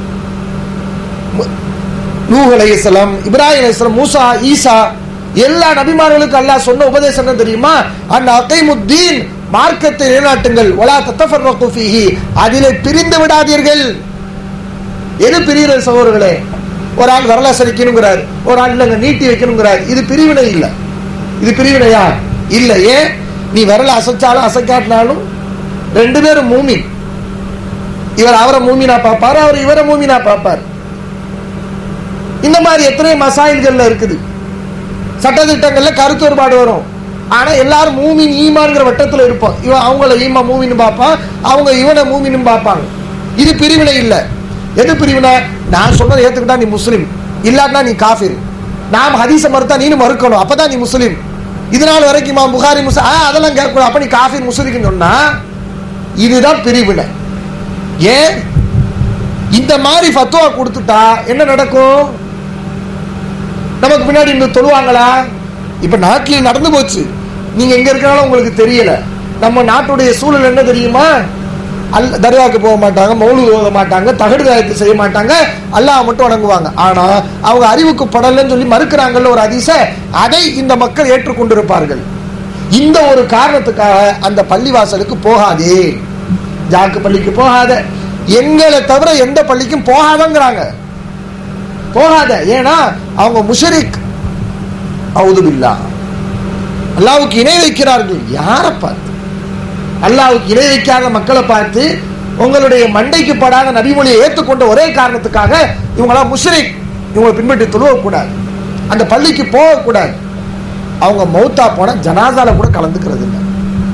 S2: நூஹ் அலைஹிஸ்ஸலாம் இப்ராஹிம் அலைஹிஸ்ஸலாம் மூசா ஈசா எல்லா நபிமார்களுக்கும் அல்லாஹ் சொன்ன உபதேசம் என்ன தெரியுமா அந்த அகைமுத்தீன் மார்க்கத்தை நிலைநாட்டுங்கள் ஒலா தத்தஃபர்ரகு ஃபீஹி அதிலே பிரிந்து விடாதீர்கள் எது பிரிகிறது சகோதரர்களே ஒரு ஆள் வரலா சரிக்கணுங்கிறார் ஒரு ஆள் இல்லைங்க நீட்டி வைக்கணுங்கிறார் இது பிரிவினை இல்ல இது பிரிவினையா இல்ல ஏன் நீ விரல அசைச்சாலும் அசைக்காட்டினாலும் ரெண்டு பேரும் மூமின் இவர் அவரை மூமினா பார்ப்பாரு அவர் இவரை மூமினா பார்ப்பார் இந்த மாதிரி எத்தனை மசாயில்கள்ல இருக்குது சட்டத்திட்டங்கள்ல கருத்து வேறுபாடு வரும் ஆனா எல்லாரும் மூமின் ஈமான்ங்கிற வட்டத்துல இருப்போம் இவன் அவங்கள ஈமா மூமின்னு பார்ப்பான் அவங்க இவனை மூமின்னு பார்ப்பாங்க இது பிரிவினை இல்ல எது பிரிவினை நான் சொன்னதை ஏத்துக்கிட்டா நீ முஸ்லிம் இல்லாட்டினா நீ காஃபிர் நாம் ஹதீஸ மறுத்தா நீனும் மறுக்கணும் அப்பதான் நீ முஸ்லிம் இதனால் வரைக்கும் இமாம் புகாரி முஸ்லிம் ஆ, அதெல்லாம் கேட்கக்கூடாது அப்ப நீ காஃபிர் முஸ்லிம்னு சொன்னா இதுதான் பிரிவினை ஏன் இந்த மாதிரி ஃபத்வா கொடுத்துட்டா என்ன நடக்கும் நமக்கு பின்னாடி இந்த தொழுவாங்களா இப்ப நாட்டில் நடந்து போச்சு நீங்க எங்க இருக்கனாலும் உங்களுக்கு தெரியல நம்ம நாட்டுடைய சூழல் என்ன தெரியுமா அல் தர்காவுக்கு போக மாட்டாங்க மௌலு ஓத மாட்டாங்க தகடு காயத்து செய்ய மாட்டாங்க அல்லாஹ் மட்டும் வணங்குவாங்க ஆனா அவங்க அறிவுக்கு படலன்னு சொல்லி மறுக்கிறாங்கல்ல ஒரு அதிச அதை இந்த மக்கள் ஏற்றுக்கொண்டிருப்பார்கள் இந்த ஒரு காரணத்துக்காக அந்த பள்ளிவாசலுக்கு போகாதே ஜாக்கு பள்ளிக்கு போகாத எங்களை தவிர எந்த பள்ளிக்கும் போகாதங்கிறாங்க போகாத ஏன்னா அவங்க முஷரிக் அவுதுபில்லா அல்லாவுக்கு இணை வைக்கிறார்கள் யாரை பார்த்து அல்லாஹ்வுக்கு இணை வைக்காத மக்களை பார்த்து உங்களுடைய மண்டைக்கு படாத நபிமொழியை ஏற்றுக்கொண்ட ஒரே காரணத்துக்காக இவங்களா முஷ்ரிக் இவங்களை பின்பற்றி தொழுவக்கூடாது அந்த பள்ளிக்கு போகக்கூடாது அவங்க மௌத்தா போன ஜனாதால கூட கலந்துக்கிறது இல்லை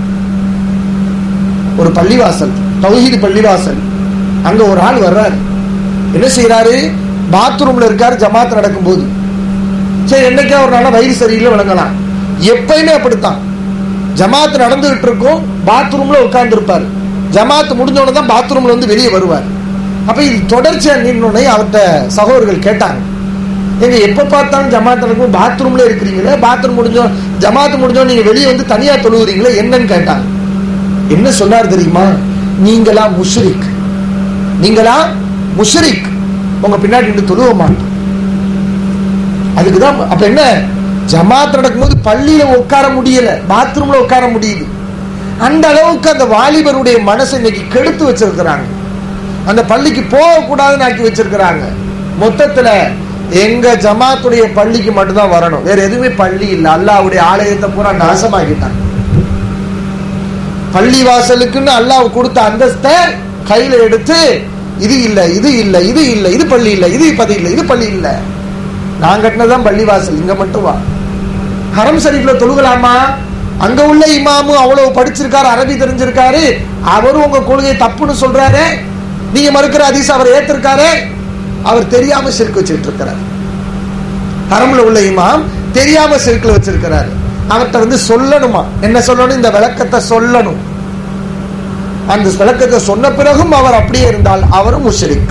S2: ஒரு பள்ளிவாசல் தௌஹீது பள்ளிவாசல் அங்க ஒரு ஆள் வர்றாரு என்ன செய்யறாரு பாத்ரூம்ல இருக்காரு ஜமாத் நடக்கும்போது சரி என்னைக்கா ஒரு நாள வயிறு சரியில்லை விளங்கலாம் எப்பயுமே அப்படித்தான் ஜமாத் நடந்துகிட்டு இருக்கும் பாத்ரூம்ல உட்கார்ந்து இருப்பாரு ஜமாத் முடிஞ்ச தான் பாத்ரூம்ல வந்து வெளியே வருவார் அப்ப இது தொடர்ச்சியா நின்னோடனே அவர்கிட்ட சகோதரர்கள் கேட்டாங்க எங்க எப்ப பார்த்தாலும் ஜமாத் நடக்கும் பாத்ரூம்ல இருக்கிறீங்களே பாத்ரூம் முடிஞ்சோம் ஜமாத் முடிஞ்சோம் நீங்க வெளியே வந்து தனியா தொழுகிறீங்களே என்னன்னு கேட்டாங்க என்ன சொன்னார் தெரியுமா நீங்களா முஷ்ரிக் நீங்களா முஷ்ரிக் உங்க பின்னாடி நின்று தொழுவ மாட்டோம் அதுக்குதான் அப்ப என்ன ஜமாத் நடக்கும்போது பள்ளியில உட்கார முடியல பாத்ரூம்ல உட்கார முடியுது அந்த அளவுக்கு அந்த வாலிபருடைய மனசை இன்னைக்கு கெடுத்து வச்சிருக்கிறாங்க அந்த பள்ளிக்கு போக கூடாதுன்னு ஆக்கி வச்சிருக்கிறாங்க மொத்தத்துல எங்க ஜமாத்துடைய பள்ளிக்கு மட்டும்தான் வரணும் வேற எதுவுமே பள்ளி இல்ல அல்லாஹ்வுடைய ஆலயத்தை பூரா நாசமாக்கிட்டாங்க பள்ளி வாசலுக்குன்னு அல்லாஹ் கொடுத்த அந்தஸ்தை கையில எடுத்து இது இல்ல இது இல்ல இது இல்ல இது பள்ளி இல்ல இது பதி இல்ல இது பள்ளி இல்ல நான் கட்டினதான் பள்ளி வாசல் இங்க மட்டும் வா ஹரம் ஷரீஃப்ல தொழுகலாமா அங்க உள்ள இமாமு அவ்வளவு படிச்சிருக்காரு அரபி தெரிஞ்சிருக்காரு அவரும் உங்க கொள்கை தப்புன்னு சொல்றாரு நீங்க மறுக்கிற அதிச அவர் ஏத்திருக்காரு அவர் தெரியாம சிறுக்கு வச்சுட்டு இருக்கிறார் ஹரம்ல உள்ள இமாம் தெரியாம சிறுக்குல வச்சிருக்கிறாரு அவர்கிட்ட வந்து சொல்லணுமா என்ன சொல்லணும் இந்த விளக்கத்தை சொல்லணும் அந்த விளக்கத்தை சொன்ன பிறகும் அவர் அப்படியே இருந்தால் அவரும் முஷரிக்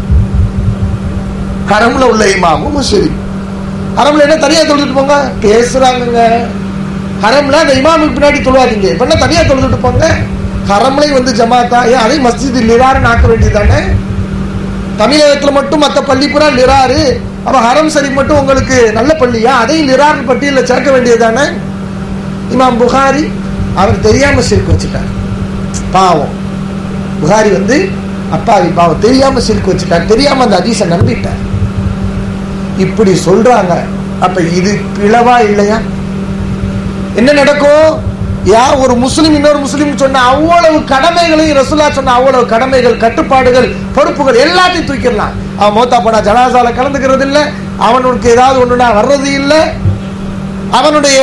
S2: ஹரம்ல உள்ள இமாமும் முஷரிக் ஹரம்ல என்ன தனியா தொழுதுட்டு போங்க பேசுறாங்கங்க ஹரம்ல அந்த இமாமுக்கு பின்னாடி தொழுவாதீங்க இப்ப என்ன தனியா தொழுதுட்டு போங்க ஹரம்லையும் வந்து ஜமாத்தா ஏன் அதையும் மஸ்ஜித் லிராருன்னு ஆக்க வேண்டியதானே தமிழகத்துல மட்டும் மத்த பள்ளி பூரா லிராரு அப்ப ஹரம் சரி மட்டும் உங்களுக்கு நல்ல பள்ளியா அதையும் லிரார் பட்டியல சேர்க்க வேண்டியதானே இமாம் புகாரி அவர் தெரியாம சிரிக்க வச்சுட்டார் பாவம் புகாரி வந்து அப்பாவி பாவம் தெரியாம சிரிக்க வச்சுட்டார் தெரியாம அந்த அதிச நம்பிட்டார் இப்படி சொல்றாங்க அப்ப இது பிளவா இல்லையா என்ன நடக்கும் யா ஒரு முஸ்லிம் இன்னொரு முஸ்லிம் சொன்ன அவ்வளவு கடமைகளையும் ரசுல்லா சொன்ன அவ்வளவு கடமைகள் கட்டுப்பாடுகள் பொறுப்புகள் எல்லாத்தையும் தூக்கிடலாம் அவன் மோத்தா போனா ஜனாசால கலந்துக்கிறது இல்ல அவனுக்கு ஏதாவது ஒண்ணுனா வர்றது இல்ல அவனுடைய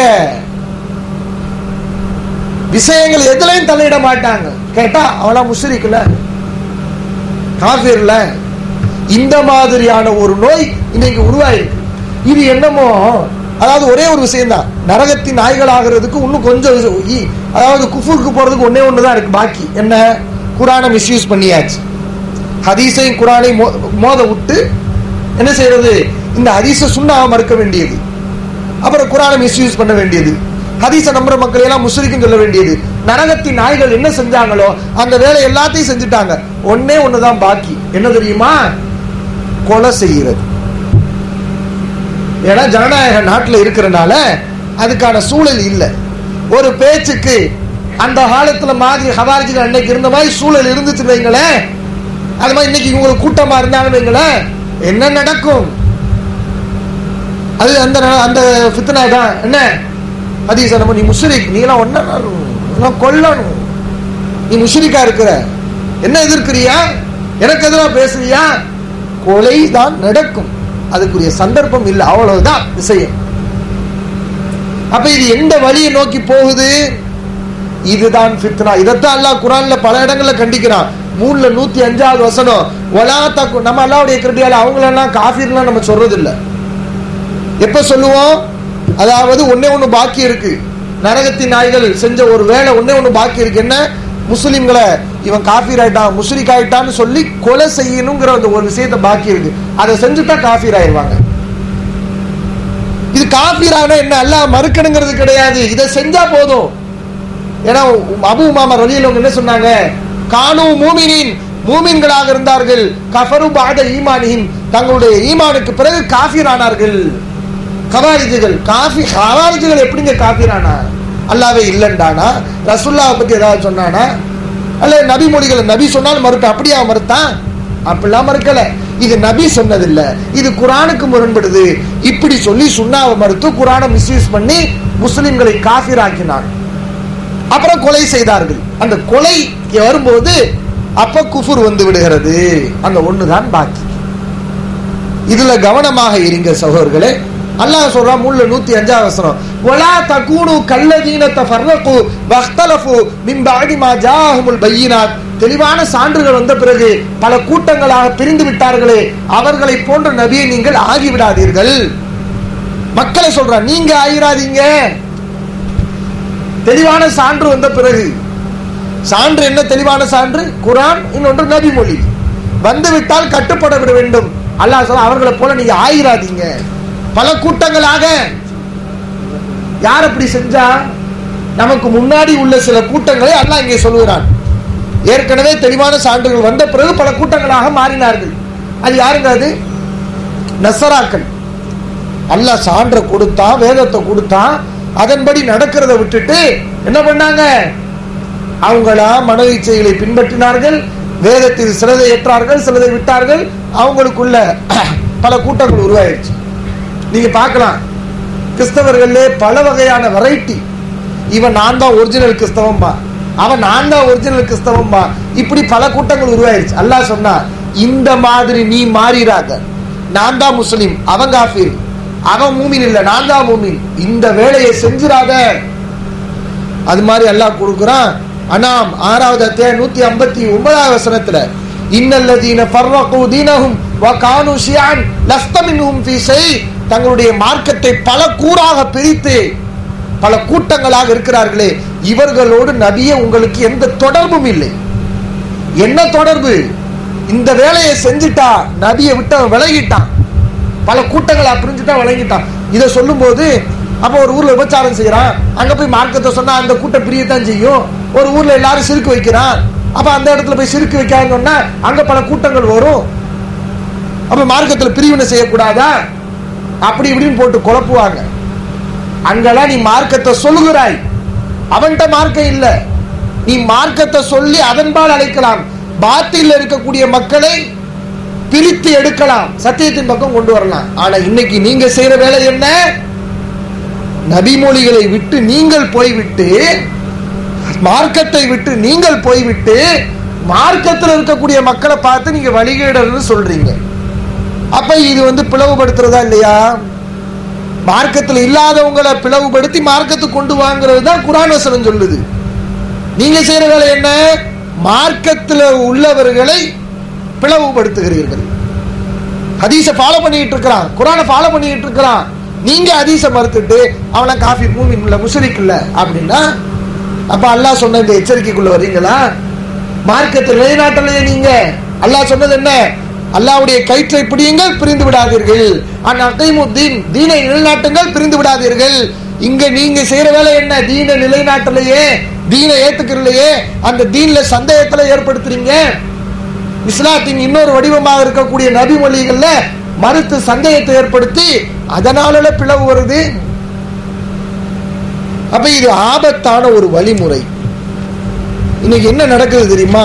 S2: விஷயங்கள் எதுலையும் தலையிட மாட்டாங்க கேட்டா அவளா முஸ்லிக்குல காஃபிர்ல இந்த மாதிரியான ஒரு நோய் இன்னைக்கு உருவாயிருக்கு இது என்னமோ அதாவது ஒரே ஒரு விஷயம் தான் நரகத்தின் நாய்கள் ஆகிறதுக்கு இன்னும் கொஞ்சம் விஷயம். இ- அதாவது குஃபுருக்கு போறதுக்கு ஒன்னே ஒன்று தான் இருக்கு பாக்கி என்ன குரானை மிஸ்யூஸ் பண்ணியாச்சு ஹதீஸையும் குரானை மோ- மோத விட்டு என்ன செய்யறது இந்த ஹதீஸை சுண்ணாவை மறுக்க வேண்டியது அப்புறம் குரானை மிஸ்யூஸ் பண்ண வேண்டியது ஹதீஸை நம்புற மக்கள் எல்லாம் முஸ்லிக்கும் சொல்ல வேண்டியது நரகத்தின் நாய்கள் என்ன செஞ்சாங்களோ அந்த வேலை எல்லாத்தையும் செஞ்சுட்டாங்க ஒன்னே ஒண்ணுதான் பாக்கி என்ன தெரியுமா கொலை செய்கிறது ஏன்னா ஜனநாயக நாட்டில் இருக்கிறனால அதுக்கான சூழல் இல்லை ஒரு பேச்சுக்கு அந்த காலத்துல மாதிரி ஹவாரிஜிகள் அன்னைக்கு இருந்த மாதிரி சூழல் இருந்துச்சு வைங்களேன் அது மாதிரி இன்னைக்கு இவங்களுக்கு கூட்டமா இருந்தாங்கன்னு வைங்களேன் என்ன நடக்கும் அது அந்த ந- அந்த ஃபித்னா தான் என்ன ஹதீஸ் நம்ம நீ முஷ்ரிக் நீ எல்லாம் ஒன்னும் கொல்லணும் நீ முஷ்ரிக்கா இருக்கிற என்ன எதிர்க்கிறியா எனக்கு எதிராக பேசுறியா கொலை தான் நடக்கும் அதுக்குரிய சந்தர்ப்பம் இல்லை அவ்வளவுதான் விஷயம் அப்ப இது எந்த வழியை நோக்கி போகுது இதுதான் ஃபித்னா இதைத்தான் அல்லாஹ் குரான்ல பல இடங்கள்ல கண்டிக்கிறான் மூணுல நூத்தி அஞ்சாவது வசனம் ஒலா தக்கு நம்ம அல்லாவுடைய கிருபியால அவங்களெல்லாம் காஃபிர்லாம் நம்ம சொல்றது இல்ல எப்ப சொல்லுவோம் அதாவது ஒண்ணே ஒண்ணு பாக்கி இருக்கு நரகத்தின் நாய்கள் செஞ்ச ஒரு வேலை ஒண்ணே ஒண்ணு பாக்கி இருக்கு என்ன முஸ்லிம்களை இவன் காஃபீர் ஆயிட்டான் முஸ்லிக் ஆயிட்டான்னு சொல்லி கொலை செய்யணுங்கிற அந்த ஒரு விஷயத்தை பாக்கி இருக்கு அதை செஞ்சுட்டா காஃபீர் ஆயிடுவாங்க இது காஃபீர் ஆனா என்ன அல்லாஹ் மறுக்கணுங்கிறது கிடையாது இதை செஞ்சா போதும் ஏன்னா அபு மாமா ரலியில் என்ன சொன்னாங்க கானு மூமினின் மூமின்களாக இருந்தார்கள் கஃபரு பாத ஈமானின் தங்களுடைய ஈமானுக்கு பிறகு காஃபீர் ஆனார்கள் கவாரிஜுகள் காஃபி கவாரிஜுகள் எப்படிங்க காஃபீர் ஆனா அல்லாவே இல்லைன்டானா ரசுல்லாவை பத்தி ஏதாவது சொன்னானா அல்ல நபி மொழிகளை நபி சொன்னாலும் மறுப்பேன் அப்படியா மறுத்தான் அப்படிலாம் மறுக்கல இது நபி சொன்னதில்ல இது குரானுக்கு முரண்படுது இப்படி சொல்லி சுண்ணாவை மறுத்து குரானை மிஸ்யூஸ் பண்ணி முஸ்லிம்களை காஃபிர் ஆக்கினான் அப்புறம் கொலை செய்தார்கள் அந்த கொலை வரும்போது அப்ப குஃபுர் வந்து விடுகிறது அந்த ஒண்ணுதான் பாக்கி இதுல கவனமாக இருங்க சகோதரர்களே அல்லாஹ் சொல்றான் மூணுல நூத்தி அஞ்சாவது வசனம் வலா தகூனு கல்லதீன தஃபர்ரகு வக்தலஃபு மின் பஅதி மா ஜாஅஹுமுல் பையினாத் தெளிவான சான்றுகள் வந்த பிறகு பல கூட்டங்களாக பிரிந்து விட்டார்களே அவர்களை போன்ற நபியை நீங்கள் ஆகிவிடாதீர்கள் மக்களை சொல்றான் நீங்க ஆகிராதீங்க தெளிவான சான்று வந்த பிறகு சான்று என்ன தெளிவான சான்று குரான் இன்னொன்று நபி மொழி வந்து விட்டால் கட்டுப்பட விட வேண்டும் அல்லாஹ் சொல்ல அவர்களை போல நீங்க ஆயிராதீங்க பல கூட்டங்களாக யார் அப்படி செஞ்சா நமக்கு முன்னாடி உள்ள சில கூட்டங்களை அல்லாஹ் இங்கே சொல்லுகிறான் ஏற்கனவே தெளிவான சான்றுகள் வந்த பிறகு பல கூட்டங்களாக மாறினார்கள் அது யாருங்க அது நசராக்கள் அல்லாஹ் சான்றை கொடுத்தா வேதத்தை கொடுத்தா அதன்படி நடக்கிறத விட்டுட்டு என்ன பண்ணாங்க அவங்களா மன இச்சைகளை பின்பற்றினார்கள் வேதத்தில் சிலதை ஏற்றார்கள் சிலதை விட்டார்கள் அவங்களுக்குள்ள பல கூட்டங்கள் உருவாயிருச்சு நீங்க பார்க்கலாம் கிறிஸ்தவர்களே பல வகையான வெரைட்டி இவன் நான் தான் ஒரிஜினல் கிறிஸ்தவம்பா அவன் நான் தான் ஒரிஜினல் கிறிஸ்தவம்பா இப்படி பல கூட்டங்கள் உருவாயிருச்சு அல்லாஹ் சொன்னா இந்த மாதிரி நீ மாறிறாக நான் தான் முஸ்லிம் அவன் காஃபிர் அவன் மூமின் இல்ல நான் தான் மூமின் இந்த வேலையை செஞ்சிராத அது மாதிரி அல்லாஹ் கொடுக்குறான் அனாம் ஆறாவது அத்தியாயம் நூத்தி ஐம்பத்தி ஒன்பதாவது வசனத்துல இன்னல்லதீன ஃபர்ரகு தீனஹும் வ கானு ஷியான் லஸ்த மின்ஹும் ஃபீ ஷை தங்களுடைய மார்க்கத்தை பல கூறாக பிரித்து பல கூட்டங்களாக இருக்கிறார்களே இவர்களோடு நபியே உங்களுக்கு எந்த தொடர்பும் இல்லை என்ன தொடர்பு இந்த வேலையை செஞ்சுட்டா நபியை விட்டு அவன் விலகிட்டான் பல கூட்டங்களா பிரிஞ்சுட்டா விளங்கிட்டான் இதை சொல்லும்போது அப்ப ஒரு ஊர்ல விபச்சாரம் செய்யறான் அங்க போய் மார்க்கத்தை சொன்னா அந்த கூட்டம் பிரியத்தான் செய்யும் ஒரு ஊர்ல எல்லாரும் சிறுக்கு வைக்கிறான் அப்ப அந்த இடத்துல போய் சிறுக்கு வைக்காதுன்னு சொன்னா அங்க பல கூட்டங்கள் வரும் அப்ப மார்க்கத்துல பிரிவினை செய்யக்கூடாதா அப்படி இப்படின்னு போட்டு குழப்புவாங்க அங்கெல்லாம் நீ மார்க்கத்தை சொல்லுகிறாய் அவன்கிட்ட மார்க்கம் இல்ல நீ மார்க்கத்தை சொல்லி அதன்பால் அழைக்கலாம் பாத்தில் இருக்கக்கூடிய மக்களை பிரித்து எடுக்கலாம் சத்தியத்தின் பக்கம் கொண்டு வரலாம் ஆனா இன்னைக்கு நீங்க செய்யற வேலை என்ன நபிமொழிகளை விட்டு நீங்கள் போய்விட்டு மார்க்கத்தை விட்டு நீங்கள் போய்விட்டு மார்க்கத்தில் இருக்கக்கூடிய மக்களை பார்த்து நீங்க வழிகேடர்னு சொல்றீங்க அப்ப இது வந்து பிளவுபடுத்துறதா இல்லையா மார்க்கத்தில் இல்லாதவங்களை பிளவுபடுத்தி மார்க்கத்துக்கு கொண்டு வாங்குறது தான் குரான் வசனம் சொல்லுது நீங்க செய்யற வேலை என்ன மார்க்கத்தில் உள்ளவர்களை பிளவுபடுத்துகிறீர்கள் ஹதீஸை ஃபாலோ பண்ணிட்டு இருக்கிறான் குரானை ஃபாலோ பண்ணிட்டு இருக்கிறான் நீங்க ஹதீஸை மறுத்துட்டு அவனை காஃபி மூமின் இல்ல முஷரிக் இல்ல அப்படின்னா அப்ப அல்லாஹ் சொன்ன இந்த எச்சரிக்கைக்குள்ள வர்றீங்களா மார்க்கத்தை நிலைநாட்டலையே நீங்க அல்லாஹ் சொன்னது என்ன அல்லாஹ்வுடைய கயிற்றை பிடியுங்கள் பிரிந்து விடாதீர்கள் அந்நகைமுத்தீன் தீனை நிலைநாட்டுங்கள் பிரிந்து விடாதீர்கள் இங்க நீங்க செய்யற வேலை என்ன தீன நிலைநாட்டலையே தீனை ஏத்துக்கிறலையே அந்த தீன்ல சந்தேகத்துல ஏற்படுத்துறீங்க இஸ்லாத்தின் இன்னொரு வடிவமாக இருக்கக்கூடிய நபிமொழிகள்ல மறுத்து சந்தேகத்தை ஏற்படுத்தி அதனால பிளவு வருது அப்ப இது ஆபத்தான ஒரு வழிமுறை இன்னைக்கு என்ன நடக்குது தெரியுமா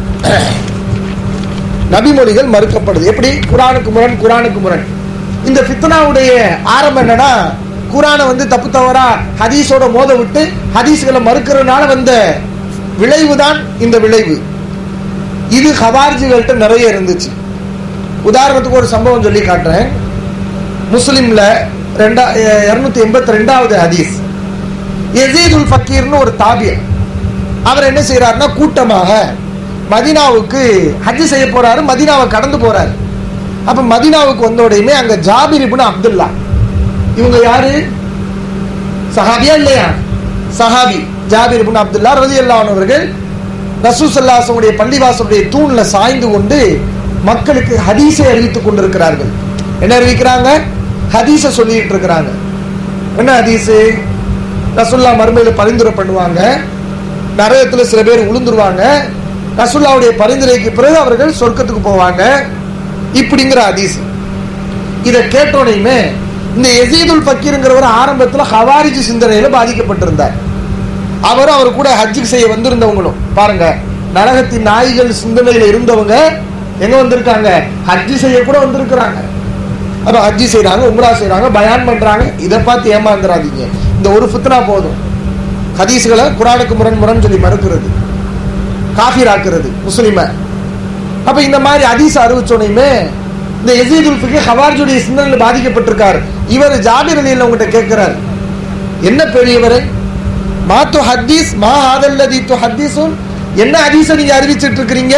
S2: நபிமொழிகள் மறுக்கப்படுது எப்படி குரானுக்கு முரண் குரானுக்கு முரண் இந்த ஃபித்னாவுடைய ஆரம்பம் என்னன்னா குரானை வந்து தப்பு தவறா ஹதீஸோட மோத விட்டு ஹதீஸ்களை மறுக்கிறதுனால வந்த விளைவுதான் இந்த விளைவு இது ஹவார்ஜிகள்கிட்ட நிறைய இருந்துச்சு உதாரணத்துக்கு ஒரு சம்பவம் சொல்லி காட்டுறேன் முஸ்லிம்ல ரெண்டா இருநூத்தி எண்பத்தி ரெண்டாவது ஹதீஸ் எசீதுல் ஃபக்கீர்னு ஒரு தாபியர் அவர் என்ன செய்யறாருன்னா கூட்டமாக மதினாவுக்கு ஹஜ் செய்ய போறாரு மதினாவை கடந்து போறாரு அப்ப மதினாவுக்கு வந்த உடனே அங்க ஜாபிர் இப்னு அப்துல்லா இவங்க யாரு சஹாபியா இல்லையா சஹாபி ஜாபிர் இப்னு அப்துல்லா ரலியல்லாஹு அவர்கள் ரசூசல்லாசனுடைய பள்ளிவாசனுடைய தூண்ல சாய்ந்து கொண்டு மக்களுக்கு ஹதீஸை அறிவித்துக் கொண்டிருக்கிறார்கள் என்ன அறிவிக்கிறாங்க ஹதீஸை சொல்லிட்டு இருக்கிறாங்க என்ன ஹதீஸு ரசுல்லா மறுமையில பரிந்துரை பண்ணுவாங்க நரகத்துல சில பேர் உளுந்துருவாங்க ரசுல்லாவுடைய பரிந்துரைக்கு பிறகு அவர்கள் சொர்க்கத்துக்கு போவாங்க இப்படிங்கிற ஹதீஸ் இதை கேட்டோடையுமே இந்த எசீதுல் ஃபக்கீருங்கிறவர் ஆரம்பத்துல ஹவாரிஜி சிந்தனையில பாதிக்கப்பட்டிருந்தார் அவரும் அவர் கூட ஹஜ்ஜுக்கு செய்ய வந்திருந்தவங்களும் பாருங்க நரகத்தின் நாய்கள் சிந்தனையில இருந்தவங்க எங்க வந்திருக்காங்க ஹஜ்ஜி செய்ய கூட வந்திருக்கிறாங்க அப்ப ஹஜ்ஜி செய்யறாங்க உம்ரா செய்யறாங்க பயான் பண்றாங்க இதை பார்த்து ஏமாந்துடாதீங்க இந்த ஒரு ஃபித்னா போதும் ஹதீஸ்களை குரானுக்கு முரண் முரண் சொல்லி மறுக்கிறது காஃபீர் ஆக்குறது முஸ்லிம அப்ப இந்த மாதிரி ஹதீஸ் அறிவிச்சோனையுமே இந்த எசீதுல் ஃபிகி ஹவார்ஜுடைய சிந்தனையில் பாதிக்கப்பட்டிருக்கார் இவர் ஜாபிர் அலியில் உங்ககிட்ட கேட்கிறார் என்ன பெரியவரை மா து ஹத்தீஸ் மா ஆதல்லதி து ஹத்தீஸும் என்ன ஹதீஸை நீங்க அறிவிச்சிட்டு இருக்கிறீங்க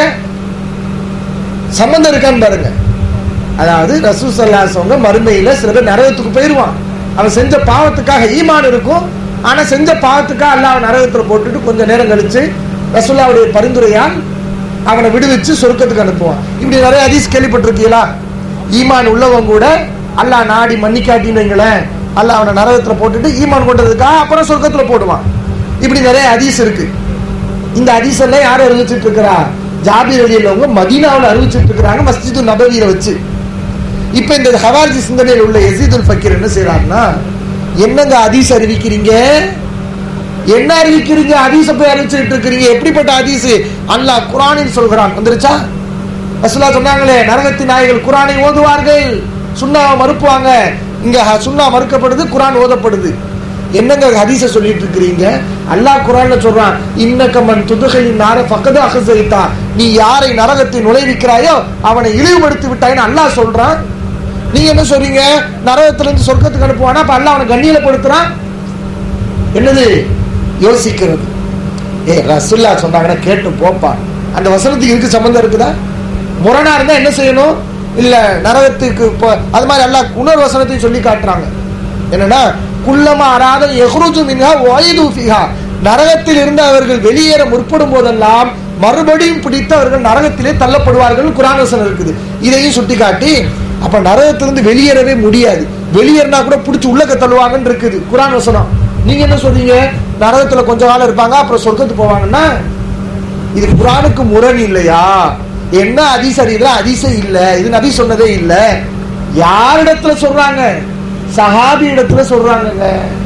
S2: சம்பந்தம் இருக்கான்னு பாருங்க அதாவது ரசூ சல்லாசவங்க மறுமையில சில பேர் நரகத்துக்கு போயிருவான் அவன் செஞ்ச பாவத்துக்காக ஈமான் இருக்கும் ஆனா செஞ்ச பாவத்துக்காக அல்லாஹ் நரகத்துல போட்டுட்டு கொஞ்ச நேரம் கழிச்சு ரசூல்லாவுடைய பரிந்துரையால் அவனை விடுவிச்சு சொர்க்கத்துக்கு அனுப்புவான் இப்படி நிறைய ஹதீஸ் கேள்விப்பட்டிருக்கீங்களா ஈமான் உள்ளவங்க கூட அல்லாஹ் நாடி மன்னிக்காட்டின்னு வைங்களேன் அல்லாஹ் அவனை நரகத்துல போட்டுட்டு ஈமான் கொண்டதுக்காக அப்புறம் சொர்க்கத்துல போடுவான் இப்படி நிறைய ஹதீஸ் இருக்கு இந்த ஹதீஸ் எல்லாம் யார் அறிவிச்சிட்டு இருக்கிறா ஜாபீர் அலி உள்ளவங்க மதீனாவில் அறிவிச்சிட்டு இருக்கிறாங்க மஸ்ஜிது நபவியில வச்சு இப்ப இந்த ஹவார்ஜி சிந்தனையில் உள்ள எசீதுல் ஃபக்கீர் என்ன செய்யறாருன்னா என்னங்க ஹதீஸ் அறிவிக்கிறீங்க என்ன அறிவிக்கிறீங்க ஹதீஸ போய் அறிவிச்சிட்டு இருக்கிறீங்க எப்படிப்பட்ட ஹதீஸ் அல்லாஹ் குரானில் சொல்கிறான் வந்துருச்சா ரசூலா சொன்னாங்களே நரகத்தின் நாய்கள் குரானை ஓதுவார்கள் சுண்ணாவை மறுப்புவாங்க இங்க ஹ- சுண்ணா மறுக்கப்படுது குரான் ஓதப்படுது என்னங்க ஹதீஸ சொல்லிட்டு இருக்கிறீங்க அல்லாஹ் குரான்ல சொல்றான் இன்னக்கமன் துதுகையின் நார பக்கது அகசரித்தா நீ யாரை நரகத்தில் நுழைவிக்கிறாயோ அவனை இழிவுபடுத்தி விட்டாய்ன்னு அல்லாஹ் சொல்றான் நீங்க என்ன சொல்றீங்க நரகத்துல இருந்து சொர்க்கத்துக்கு அனுப்புவானா அப்ப அல்லாஹ் அவனை கண்ணியில என்னது யோசிக்கிறது ஏ ரசுல்லா சொன்னாங்கன்னா கேட்டு போப்பா அந்த வசனத்துக்கு இதுக்கு சம்பந்தம் இருக்குதா முரணா இருந்தா என்ன செய்யணும் இல்ல நரகத்துக்கு போ- அது மாதிரி அல்லாஹ் இன்னொரு வசனத்தையும் சொல்லி காட்டுறாங்க என்னன்னா குள்ளமா அராத எஹ்ருஜு மின்ஹா வயது ஃபிஹா நரகத்தில் இருந்து அவர்கள் வெளியேற முற்படும் போதெல்லாம் மறுபடியும் பிடித்து அவர்கள் நரகத்திலே தள்ளப்படுவார்கள் குரான் வசனம் இருக்குது இதையும் சுட்டிக்காட்டி அப்ப நரகத்திலிருந்து வெளியேறவே முடியாது வெளியேறினா கூட பிடிச்சி உள்ளக்க தள்ளுவாங்கன்னு இருக்குது குரான் வசனம் நீங்க என்ன சொல்றீங்க நரகத்துல கொஞ்ச காலம் இருப்பாங்க அப்புறம் சொர்க்கத்துக்கு போவாங்கன்னா இது குரானுக்கு முரண் இல்லையா என்ன அதிசரி இதுல அதிசயம் இல்ல இது நபி சொன்னதே இல்ல யாரிடத்துல சொல்றாங்க சஹாபி இடத்துல சொல்றாங்கங்க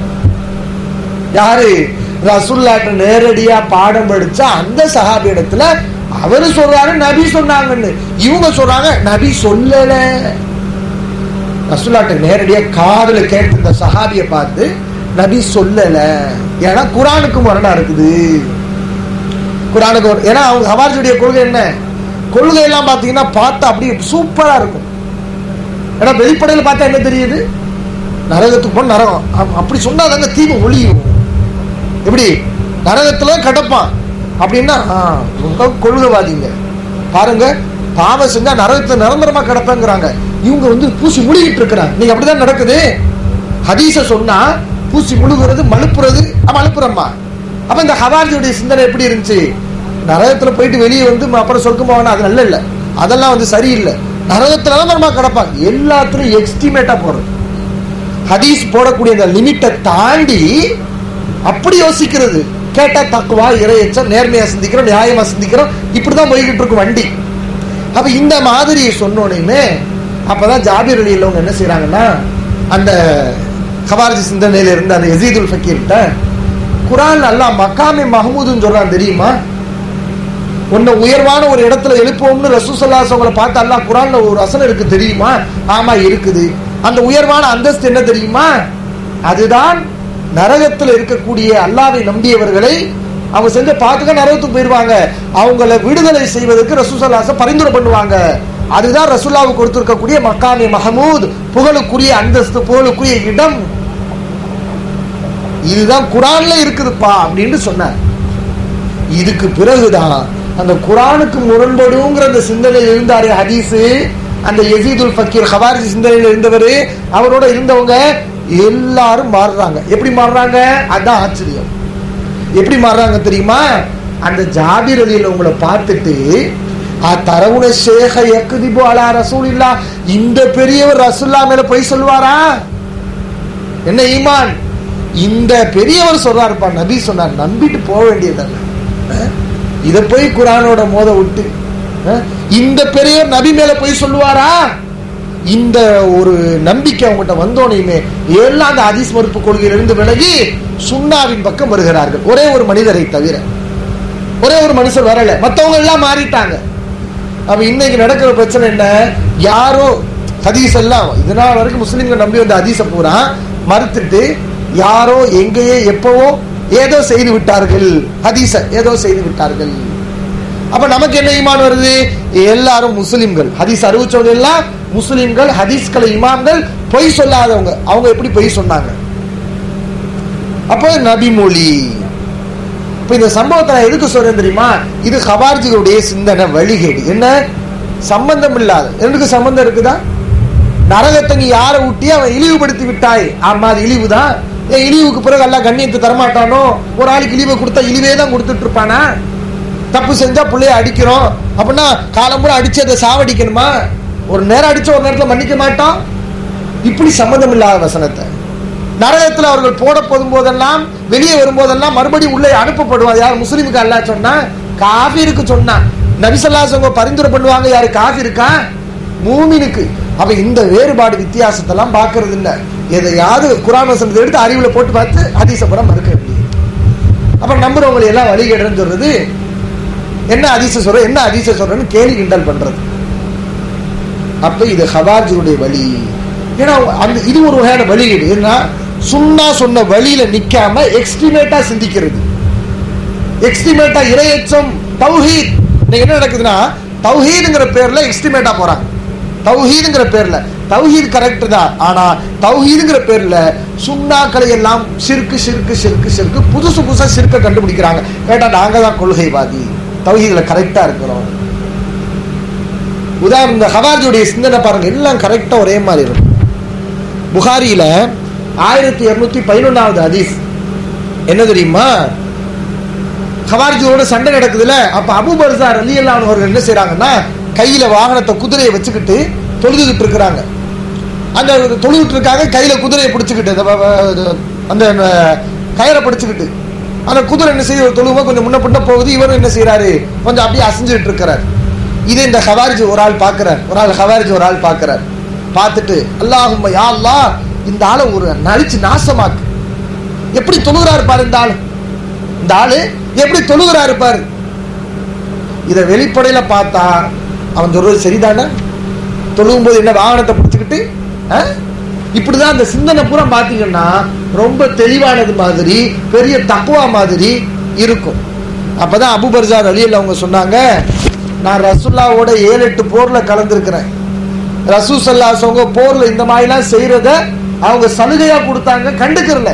S2: யாரு ரசுல்லாட்ட நேரடியா பாடம் படிச்ச அந்த சஹாபி இடத்துல அவரு சொல்றாரு நபி சொன்னாங்கன்னு இவங்க சொல்றாங்க நபி சொல்லல ரசுல்லாட்ட நேரடியா காதுல கேட்ட இந்த சஹாபிய பார்த்து நபி சொல்லல ஏன்னா குரானுக்கு முரணா இருக்குது குரானுக்கு ஒரு- ஏன்னா அவங்க ஹவார்ஜுடைய கொள்கை என்ன கொள்கை எல்லாம் பாத்தீங்கன்னா பார்த்தா அப்படியே சூப்பரா இருக்கும் ஏன்னா வெளிப்படையில பார்த்தா என்ன தெரியுது நரகத்துக்கு போன நரகம் அப்- அப்படி சொன்னாதாங்க தீபம் ஒளியும் எப்படி நரகத்துல கிடப்பான் அப்படின்னா ஆ, ரொம்ப கொள்கைவாதிங்க பாருங்க பாவம் செஞ்சா நரகத்துல நிரந்தரமா கிடப்பேங்கிறாங்க இவங்க வந்து பூசி முழுகிட்டு இருக்கிறாங்க நீங்க அப்படிதான் நடக்குது ஹதீஸ சொன்னா பூசி முழுகுறது மழுப்புறது ஆமா மழுப்புறம்மா அப்ப இந்த ஹவார்ஜியுடைய சிந்தனை எப்படி இருந்துச்சு நரகத்துல போயிட்டு வெளியே வந்து ம- அப்புறம் சொர்க்கம் போவானா அது நல்ல இல்ல அதெல்லாம் வந்து சரியில்லை நரகத்துல நிரந்தரமா கிடப்பாங்க எல்லாத்துலயும் எக்ஸ்டிமேட்டா போறது ஹதீஸ் போடக்கூடிய அந்த லிமிட்டை தாண்டி அப்படி யோசிக்கிறது கேட்டா தக்குவா இறையச்ச நேர்மையா சிந்திக்கிறோம் நியாயமா சிந்திக்கிறோம் இப்படிதான் போய்கிட்டு இருக்கும் வண்டி அப்ப இந்த மாதிரி சொன்னோனையுமே அப்பதான் ஜாபீர் அலி உள்ளவங்க என்ன செய்யறாங்கன்னா அந்த கவார்ஜி சிந்தனையில இருந்த அந்த எசீதுல் ஃபக்கீர்கிட்ட குரான் அல்லாஹ் மக்காமி மஹமூதுன்னு சொல்றான் தெரியுமா உன்னை உயர்வான ஒரு இடத்துல எழுப்புவோம்னு ரசூசல்லாஸ் அவங்கள பார்த்து அல்லாஹ் குரான்ல ஒரு வசனம் இருக்கு தெரியுமா ஆமா இருக்குது அந்த உயர்வான அந்தஸ்து என்ன தெரியுமா அதுதான் நரகத்துல இருக்கக்கூடிய அல்லாவை நம்பியவர்களை அவங்க செஞ்ச பாத்துக்க நரகத்துக்கு போயிருவாங்க அவங்கள விடுதலை செய்வதற்கு ரசூசல்லாச பரிந்துரை பண்ணுவாங்க அதுதான் ரசூல்லாவுக்கு கொடுத்திருக்கக்கூடிய மக்காமி மஹமூத் புகழுக்குரிய அந்தஸ்து புகழுக்குரிய இடம் இதுதான் குரான்ல இருக்குதுப்பா அப்படின்னு சொன்னார் இதுக்கு பிறகுதான் அந்த குரானுக்கு முரண்படுங்கிற அந்த சிந்தனையில் இருந்தாரு ஹதீஸ் அந்த யசீதுல் ஃபக்கீர் ஹவாரிஜி சிந்தனையில் இருந்தவர் அவரோட இருந்தவங்க எல்லாரும் மாறுறாங்க எப்படி மாறுறாங்க அதான் ஆச்சரியம் எப்படி மாறுறாங்க தெரியுமா அந்த ஜாபிர் அலியில் உங்களை பார்த்துட்டு ஆ தரவுன ஷேக யக்குதிபு அலா ரசூலில்லா இந்த பெரியவர் ரசூல்லா மேல போய் சொல்லுவாரா என்ன ஈமான் இந்த பெரியவர் சொல்றாருப்பா நபி சொன்னார் நம்பிட்டு போக வேண்டியதல்ல அஹ்? இத போய் குரானோட மோத விட்டு அஹ்? இந்த பெரியவர் நபி மேல போய் சொல்லுவாரா இந்த ஒரு நம்பிக்கை அவங்ககிட்ட வந்தோனையுமே எல்லாம் அந்த ஹதீஸ் மறுப்பு கொள்கையிலிருந்து விலகி சுண்ணாவின் பக்கம் வருகிறார்கள் ஒரே ஒரு மனிதரை தவிர ஒரே ஒரு மனுஷர் வரல மத்தவங்க எல்லாம் மாறிட்டாங்க அப்ப இன்னைக்கு நடக்கிற பிரச்சனை என்ன யாரோ ஹதீஸ் எல்லாம் இதனால் வரைக்கும் முஸ்லிம்கள் நம்பி வந்த ஹதீஸ பூரா மறுத்துட்டு யாரோ எங்கேயே எப்பவோ ஏதோ செய்து விட்டார்கள் ஹதீஸ ஏதோ செய்து விட்டார்கள் அப்ப நமக்கு என்ன ஈமான் வருது எல்லாரும் முஸ்லிம்கள் ஹதீஸ் அறிவிச்சவங்க எல்லாம் முஸ்லிம்கள் ஹதீஸ்களை இமாம்கள் பொய் சொல்லாதவங்க அவங்க எப்படி பொய் சொன்னாங்க அப்போ நபி மொழி இப்ப இந்த சம்பவத்தை நான் எதுக்கு சொல்றேன் தெரியுமா இது ஹவார்ஜிகளுடைய சிந்தனை வழிகேடு என்ன சம்பந்தம் இல்லாத எனக்கு சம்பந்தம் இருக்குதா நரகத்தை நீ யாரை ஊட்டி அவன் இழிவுபடுத்தி விட்டாய் ஆமா அது இழிவு தான் ஏன் இழிவுக்கு பிறகு எல்லாம் கண்ணியத்தை தரமாட்டானோ ஒரு ஆளுக்கு இழிவை கொடுத்தா இழிவே தான் கொடுத்துட்டு இருப்பானா தப்பு செஞ்சா பிள்ளைய அடிக்கிறோம் அப்படின்னா காலம்புற அடிச்சு அதை சாவடிக்கணுமா ஒரு நேரம் அடிச்ச ஒரு நேரத்துல மன்னிக்க மாட்டான் இப்படி சம்மந்தம் இல்லாத வசனத்தை நரகத்தில் அவர்கள் போட போதும் போதெல்லாம் வெளியே வரும்போதெல்லாம் மறுபடியும் உள்ளே அனுப்பப்படுவார் யார் முஸ்லீமுக்கு அல்லா சொன்னா காஃபிருக்கு சொன்னா நபிசல்லாசவங்க பரிந்துரை பண்ணுவாங்க யாரு காஃபிருக்கா மூமினுக்கு அப்ப இந்த வேறுபாடு வித்தியாசத்தெல்லாம் பார்க்கறது இல்ல எதையாவது குரான் வசனத்தை எடுத்து அறிவுல போட்டு பார்த்து அதிசபுரம் மறுக்க முடியும் அப்ப நம்புறவங்களை எல்லாம் வழிகேடுன்னு சொல்றது என்ன அதிச சொல்ற என்ன அதிச சொல்றன்னு கேலி கிண்டல் பண்றது அப்ப இது ஹவார்ஜுடைய வழி ஏன்னா அந்த இது ஒரு வகையான வழிகேடு ஏன்னா சுண்ணா சொன்ன வழியில நிக்காம எக்ஸ்ட்ரீமேட்டா சிந்திக்கிறது எக்ஸ்ட்ரீமேட்டா இரையச்சம் தௌஹீத் இன்னைக்கு என்ன நடக்குதுன்னா தௌஹீதுங்கிற பேர்ல எக்ஸ்ட்ரீமேட்டா போறாங்க தௌஹீதுங்கிற பேர்ல தௌஹீத் கரெக்ட் தான் ஆனா தௌஹீதுங்கிற பேர்ல சுண்ணாக்களை எல்லாம் சிறுக்கு சிறுக்கு சிறுக்கு சிறுக்கு புதுசு புதுசா சிறுக்க கண்டுபிடிக்கிறாங்க கேட்டா நாங்க தான் கொள்கைவாதி தௌஹீதுல கரெக்டா இருக்கிறோம் உதாரணம் இந்த ஹவார்ஜுடைய சிந்தனை பாருங்க எல்லாம் கரெக்டா ஒரே மாதிரி இருக்கும் புகாரியில ஆயிரத்தி இருநூத்தி பதினொன்னாவது ஹதீஸ் என்ன தெரியுமா ஹவார்ஜியோட சண்டை நடக்குதுல அப்ப அபு பர்சார் அலி அவர்கள் என்ன செய்யறாங்கன்னா கையில வாகனத்தை குதிரையை வச்சுக்கிட்டு தொழுதுகிட்டு இருக்கிறாங்க அந்த தொழுதுட்டு இருக்காங்க கையில குதிரையை பிடிச்சுக்கிட்டு அந்த வ- வ- அந்த அஹ், கயிறை பிடிச்சுக்கிட்டு அந்த குதிரை என்ன செய்ய தொழுவ கொஞ்சம் முன்ன பின்ன போகுது இவரும் என்ன செய்யறாரு கொஞ்சம் அப்படியே அசைஞ்சுட்டு இருக்கிறார் இதை இந்த ஹவாரிஜ் ஒரு ஆள் பார்க்கிறார் ஒரு ஆள் ஹவாரிஜ் ஒரு ஆள் பார்க்கிறார் பார்த்துட்டு அல்லாஹும்ம யா அல்லாஹ் இந்த ஆளை ஒரு நடிச்சு நாசமாக்கு எப்படி தொழுகிறாரு பாரு இந்த ஆளு இந்த ஆளு எப்படி தொழுகிறாரு பாரு இத வெளிப்படையில பார்த்தா அவன் சொல்றது சரிதானே தொழுகும் போது என்ன வாகனத்தை பிடிச்சுக்கிட்டு ஆ? இப்படிதான் அந்த சிந்தனை பூரா பாத்தீங்கன்னா ரொம்ப தெளிவானது மாதிரி பெரிய தக்குவா மாதிரி இருக்கும் அப்பதான் அபுபர்ஜார் அலியல் அவங்க சொன்னாங்க நான் ரசுல்லாவோட ஏழு எட்டு போர்ல கலந்துருக்கிறேன் ரசூ சல்லாசவங்க போர்ல இந்த மாதிரிலாம் செய்யறத அவங்க சலுகையா கொடுத்தாங்க கண்டுக்கிறல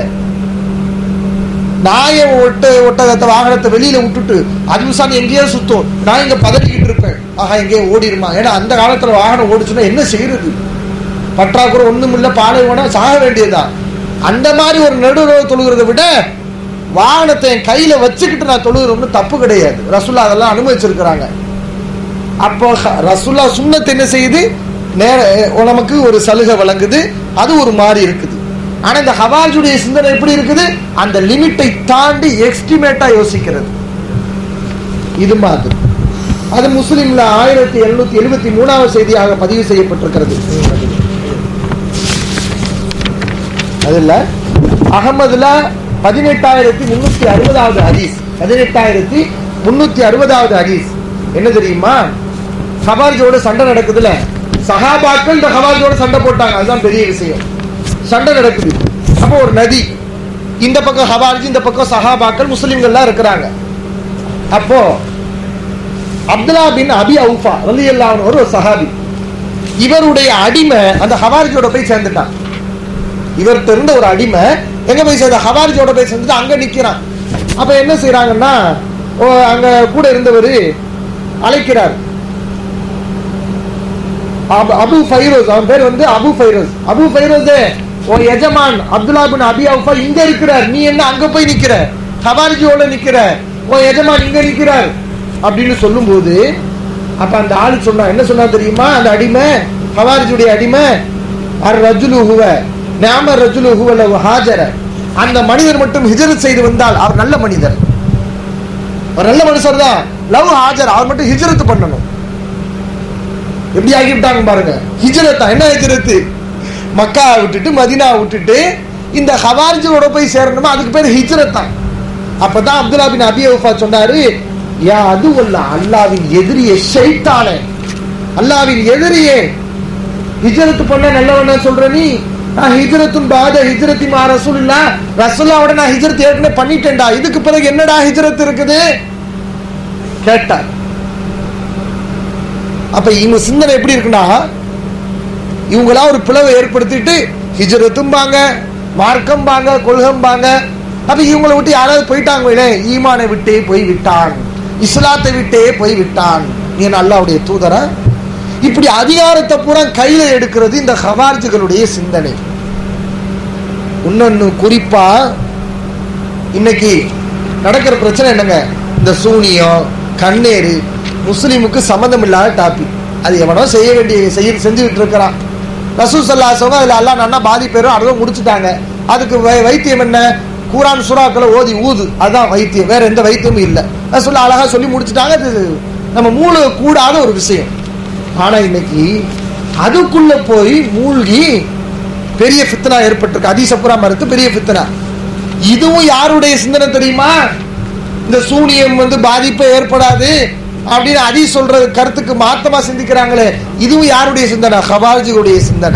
S2: நாயை ஒட்ட ஒட்டகத்தை வாகனத்தை வெளியில விட்டுட்டு அது நிமிஷம் எங்கேயோ சுத்தும் நான் இங்க பதறிக்கிட்டு இருப்பேன் ஆஹா எங்கேயோ ஓடிடுமா ஏன்னா அந்த காலத்துல வாகனம் ஓடிச்சுன்னா என்ன செய்யறது பற்றாக்குறை ஒண்ணும் இல்ல பாலைவனம் சாக வேண்டியதுதான் அந்த மாதிரி ஒரு நடுவுறவு தொழுகிறத விட வாகனத்தை என் கையில வச்சுக்கிட்டு நான் தொழுகிறோம்னு தப்பு கிடையாது ரசுல்லா அதெல்லாம் அனுமதிச்சிருக்கிறாங்க அப்போ ஹ- ரசுல்லா சுண்ணத் என்ன செய்யுது நேர அஹ் நமக்கு ஒரு சலுகை வழங்குது அது ஒரு மாதிரி இருக்குது ஆனா இந்த ஹவாஜுடைய சிந்தனை எப்படி இருக்குது அந்த லிமிட்டை தாண்டி எக்ஸ்டிமேட்டா யோசிக்கிறது இது மாதிரி அது முஸ்லிம்ல ஆயிரத்தி எழுநூத்தி எழுபத்தி மூணாவது செய்தியாக பதிவு செய்யப்பட்டிருக்கிறது அதுல அகமதுல பதினெட்டாயிரத்தி முன்னூத்தி அறுபதாவது ஹதீஸ் பதினெட்டாயிரத்தி முன்னூத்தி அறுபதாவது ஹதீஸ் என்ன தெரியுமா ஹவாரிஜோட சண்டை நடக்குதுல சஹாபாக்கள் இந்த ஹவாரிஜோட சண்டை போட்டாங்க அதுதான் பெரிய விஷயம் சண்டை நடக்குது அப்போ ஒரு நதி இந்த பக்கம் ஹவாரிஜ் இந்த பக்கம் சஹாபாக்கள் முஸ்லிம்கள்லாம் இருக்கிறாங்க அப்போ அப்துல்லா பின் அபி அவுஃபா ரலியல்லாஹு ஒரு சஹாபி இவருடைய அடிமை அந்த ஹவாரிஜோட போய் சேர்ந்துட்டான் இவர் தெரிந்த ஒரு அடிமை எங்க போய் சேர்ந்த ஹவாரிஜோட போய் சேர்ந்துட்டு அங்க நிக்கிறான் அப்ப என்ன செய்யறாங்கன்னா ஓ, அங்க கூட இருந்தவர் அழைக்கிறார் அபு- அபு ஃபைரோஸ் அவன் பேர் வந்து அபு ஃபைரோஸ் அபு ஃபைரோஸ் உன் எஜமான் அப்துல்லா பின் அபி அவுஃபா இங்க இருக்கிறார் நீ என்ன அங்க போய் நிக்கிற ஹவாரிஜியோட நிக்கிற உன் எஜமான் இங்க நிக்கிறார் அப்படின்னு சொல்லும்போது அப்ப அந்த ஆளு சொன்னா என்ன சொன்னா தெரியுமா அந்த அடிமை ஹவாரிஜுடைய அடிமை அர் ரஜுலு ஹுவ நாம ரஜுலு ஹுவ லவ் ஹாஜர அந்த மனிதர் மட்டும் ஹிஜரத் செய்து வந்தால் அவர் நல்ல மனிதர் அவர் நல்ல மனுஷர் தான் லவ் ஹாஜர் அவர் மட்டும் ஹிஜரத் பண்ணணும் எப்படி ஆகிவிட்டாங்க பாருங்க ஹிஜ்ரத்தா என்ன ஹிஜ்ரத்து மக்கா விட்டுட்டு மதினா விட்டுட்டு இந்த ஹவாரிஜோட போய் சேரணுமா அதுக்கு பேர் ஹிஜ்ரத் தான் அப்பதான் அப்துல்லா பின் அபி அவுஃபா சொன்னாரு யா அது அல்ல அல்லாவின் எதிரியே ஷைத்தானே அல்லாவின் எதிரியே ஹிஜ்ரத் பண்ண நல்லவன சொல்ற நீ நான் ஹிஜ்ரத்தும் பாத ஹிஜ்ரத்தி மா ரசூலுல்லா ரசூல்லாவோட நான் ஹிஜ்ரத் ஏற்கனவே பண்ணிட்டேன்டா இதுக்கு பிறகு என்னடா ஹிஜ்ரத் இருக்குது கேட்டார் அப்ப இவங்க சிந்தனை எப்படி இருக்குன்னா இவங்களா ஒரு பிளவை ஏற்படுத்திட்டு ஹிஜ்ரத்தும்பாங்க மார்க்கம்பாங்க கொள்கம்பாங்க அப்ப இவங்களை விட்டு யாராவது போயிட்டாங்க ஈமானை விட்டே போய் விட்டான் இஸ்லாத்தை விட்டே போய் விட்டான் நீ அல்லாவுடைய தூதரா இப்படி அதிகாரத்தை பூரா கையில எடுக்கிறது இந்த ஹவார்ஜுகளுடைய சிந்தனை இன்னொன்னு குறிப்பா இன்னைக்கு நடக்கிற பிரச்சனை என்னங்க இந்த சூனியம் கண்ணேறு முஸ்லீமுக்கு சம்மந்தம் இல்லாத டாபிக் அது எவனோ செய்ய வேண்டிய செய்ய செஞ்சுக்கிட்டு இருக்கிறான் ரசூல் சல்லாசவங்க அதுல எல்லாம் நல்லா பாதிப்பேரும் அதுவும் முடிச்சுட்டாங்க அதுக்கு வை- வைத்தியம் என்ன கூரான் சுறாக்களை ஓதி ஊது அதுதான் வைத்தியம் வேற எந்த வைத்தியமும் இல்லை ரசூல் அழகா சொல்லி முடிச்சுட்டாங்க அது நம்ம மூளை கூடாத ஒரு விஷயம் ஆனா இன்னைக்கு அதுக்குள்ள போய் மூழ்கி பெரிய ஃபித்னா ஏற்பட்டிருக்கு அதிசப்புறா மறுத்து பெரிய ஃபித்னா இதுவும் யாருடைய சிந்தனை தெரியுமா இந்த சூனியம் வந்து பாதிப்பே ஏற்படாது அப்படின்னு அதி சொல்ற கருத்துக்கு மாத்தமா சிந்திக்கிறாங்களே இதுவும் யாருடைய சிந்தனை ஹவார்ஜிகளுடைய சிந்தனை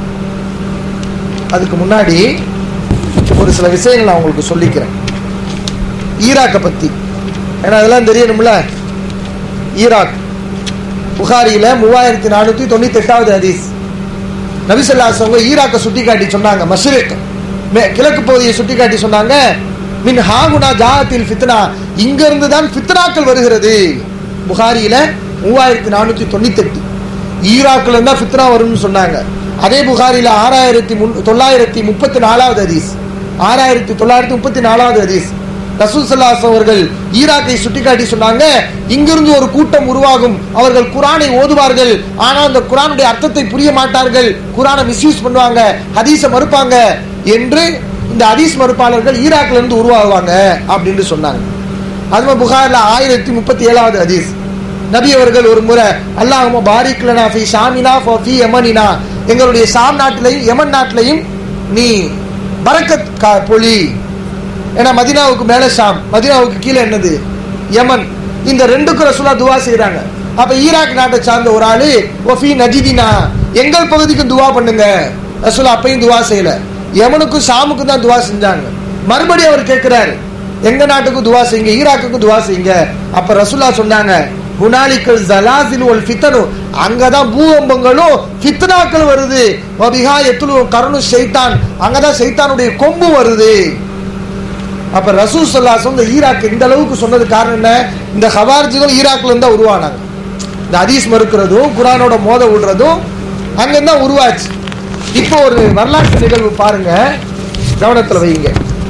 S2: அதுக்கு முன்னாடி ஒரு சில விஷயங்கள் நான் உங்களுக்கு சொல்லிக்கிறேன் ஈராக்கை பத்தி ஏன்னா அதெல்லாம் தெரியணும்ல ஈராக் புகாரியில மூவாயிரத்தி நானூத்தி தொண்ணூத்தி எட்டாவது ஹதீஸ் நபிசல்லாசவங்க ஈராக்கை சுட்டி காட்டி சொன்னாங்க மஷ்ரிக் மே- கிழக்கு பகுதியை சுட்டி காட்டி சொன்னாங்க மின் ஹாகுனா ஜாகத்தில் ஃபித்னா இங்க இருந்து தான் ஃபித்னாக்கள் வருகிறது புகாரியில மூவாயிரத்தி நானூத்தி தொண்ணூத்தி எட்டு ஈராக்ல இருந்தா ஃபித்னா வரும்னு சொன்னாங்க அதே புகாரில ஆறாயிரத்தி முன் தொள்ளாயிரத்தி முப்பத்தி நாலாவது ஹதீஸ் ஆறாயிரத்தி தொள்ளாயிரத்தி முப்பத்தி நாலாவது ஹதீஸ் ரசூல் சல்லாஸ் அவர்கள் ஈராக்கை சுட்டிக்காட்டி சொன்னாங்க இங்கிருந்து ஒரு கூட்டம் உருவாகும் அவர்கள் குரானை ஓதுவார்கள் ஆனால் அந்த குரானுடைய அர்த்தத்தை புரிய மாட்டார்கள் குரானை மிஸ்யூஸ் பண்ணுவாங்க ஹதீஸை மறுப்பாங்க என்று இந்த ஹதீஸ் மறுப்பாளர்கள் ஈராக்ல இருந்து உருவாகுவாங்க அப்படின்னு சொன்னாங்க அதுமா புகார்ல ஆயிரத்தி முப்பத்தி ஏழாவது ஹதீஸ் நபி அவர்கள் ஒரு முறை அல்லாஹும பாரிக் லனா ஃபி ஷாமினா ஃபி யமனினா எங்களுடைய ஷாம் நாட்டிலையும் யமன் நாட்டிலையும் நீ பரக்கத் கா- பொழி ஏன்னா மதினாவுக்கு மேல ஷாம் மதினாவுக்கு கீழே என்னது யமன் இந்த ரெண்டுக்கும் ரசூலா துவா செய்றாங்க அப்ப ஈராக் நாட்டை சார்ந்த ஒரு ஆளு ஒஃபி நஜிதினா எங்கள் பகுதிக்கும் துவா பண்ணுங்க ரசூலா அப்பயும் துவா செய்யல யமனுக்கும் ஷாமுக்கும் தான் துவா செஞ்சாங்க மறுபடியும் அவர் கேட்கிறாரு எங்க நாட்டுக்கும் துவா செய்யுங்க ஈராக்குக்கும் துவா செய்யுங்க அப்ப ரசூலா சொன்னாங்க குணாலிக்கல் ஜலாசில் ஒல் ஃபித்தனு அங்கதான் பூகம்பங்களும் ஃபித்னாக்கள் வருது வபிகா எத்துலு கருணு ஷைத்தான் அங்கதான் ஷைத்தானுடைய கொம்பு வருது அப்ப ரசூல் சல்லாசம் இந்த ஈராக் இந்த அளவுக்கு சொன்னது காரணம் என்ன இந்த ஹவார்ஜிகள் ஈராக்ல இருந்தா உருவானாங்க இந்த ஹதீஸ் மறுக்கிறதும் குரானோட மோத விடுறதும் அங்கிருந்தா உருவாச்சு இப்போ ஒரு வரலாற்று நிகழ்வு பாருங்க கவனத்துல வைங்க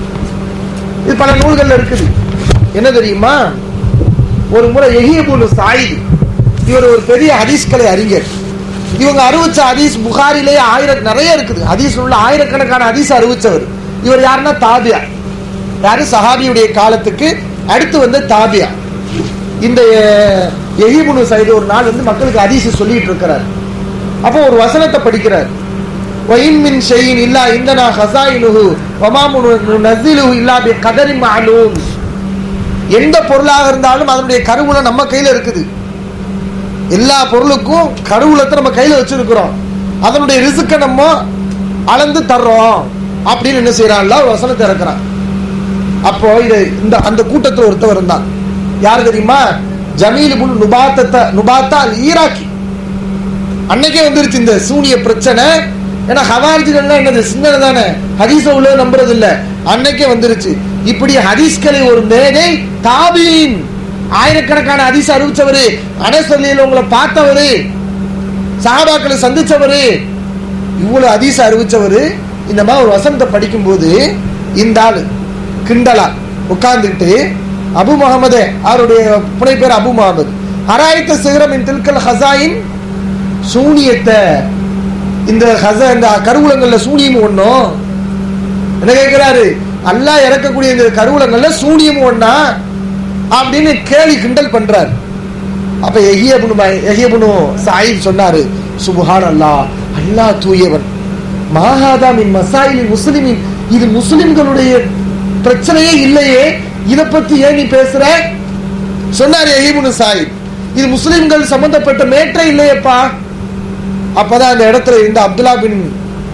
S2: இது பல நூல்கள்ல இருக்குது என்ன தெரியுமா ஒரு முறை எஹியபுல் சாயித் இவர் ஒரு பெரிய ஹதீஸ் கலை அறிஞர் இவங்க அறிவிச்ச ஹதீஸ் புகாரிலேயே ஆயிரம் நிறைய இருக்குது ஹதீஸ் உள்ள ஆயிரக்கணக்கான ஹதீஸ் அறிவிச்சவர் இவர் யாருன்னா தாபியா யாரு சஹாபியுடைய காலத்துக்கு அடுத்து வந்த தாபியா இந்த எஹிபுனு சைடு ஒரு நாள் வந்து மக்களுக்கு ஹதீஸ் சொல்லிட்டு இருக்கிறார் அப்போ ஒரு வசனத்தை படிக்கிறார் وَإِن مِّن شَيْءٍ إِلَّا عِندَنَا خَزَائِنُهُ وَمَا نُنَزِّلُهُ إِلَّا بِقَدَرٍ مَعْلُومٍ எந்த பொருளாக இருந்தாலும் அதனுடைய கருவுல நம்ம கையில இருக்குது எல்லா பொருளுக்கும் கருவூலத்தை நம்ம கையில வச்சிருக்கிறோம் அதனுடைய ரிசுக்க நம்ம அளந்து தர்றோம் அப்படின்னு என்ன செய்யறான்ல ஒரு வசனத்தை இறக்குறான் அப்போ இது இந்த அந்த கூட்டத்தில் ஒருத்தவர் இருந்தான் யார் தெரியுமா ஜமீல் புல் நுபாத்தத்த நுபாத்தா அல் ஈராக்கி அன்னைக்கே வந்துருச்சு இந்த சூனிய பிரச்சனை ஏன்னா ஹவார்ஜிகள்லாம் என்னது சிந்தனை தானே ஹதீஸ உள்ள நம்புறது இல்ல அன்னைக்கே வந்துருச்சு இப்படி ஹதீஸ்களை ஒரு மேதை தாபீன் ஆயிரக்கணக்கான ஹதீஸ் அறிவிச்சவரு அனசல்லியில் உங்களை பார்த்தவரு சஹாபாக்களை சந்திச்சவரு இவ்வளவு ஹதீஸ் அறிவிச்சவரு இந்த மாதிரி ஒரு வசனத்தை படிக்கும்போது இந்த ஆளு கிண்டலா உட்கார்ந்துட்டு அபு முகமது அவருடைய புனை பேர் அபு முகமது அராயத்த சிகரம் இன் தில்கல் ஹசாயின் சூனியத்தை இந்த ஹச இந்த கருவூலங்கள்ல சூனியம் ஒண்ணும் என்ன கேட்கிறாரு அல்லாஹ் இறக்கக்கூடிய இந்த கருவூலங்கள்ல சூனியம் ஒண்ணா அப்படின்னு கேலி கிண்டல் பண்றாரு அப்ப எஹியபுனு எஹியபுனு சாயிப் சொன்னாரு சுபஹான் அல்லாஹ் அல்லாஹ் தூயவன் மாஹாதா மின் மசாயில் முஸ்லிமின் இது முஸ்லிம்களுடைய பிரச்சனையே இல்லையே இத பத்தி ஏன் நீ பேசுற சொன்னாரு எஹிபுனு சாயிப் இது முஸ்லிம்கள் சம்பந்தப்பட்ட மேற்றே இல்லையேப்பா அப்பதான் அந்த இடத்துல இருந்த அப்துல்லா பின்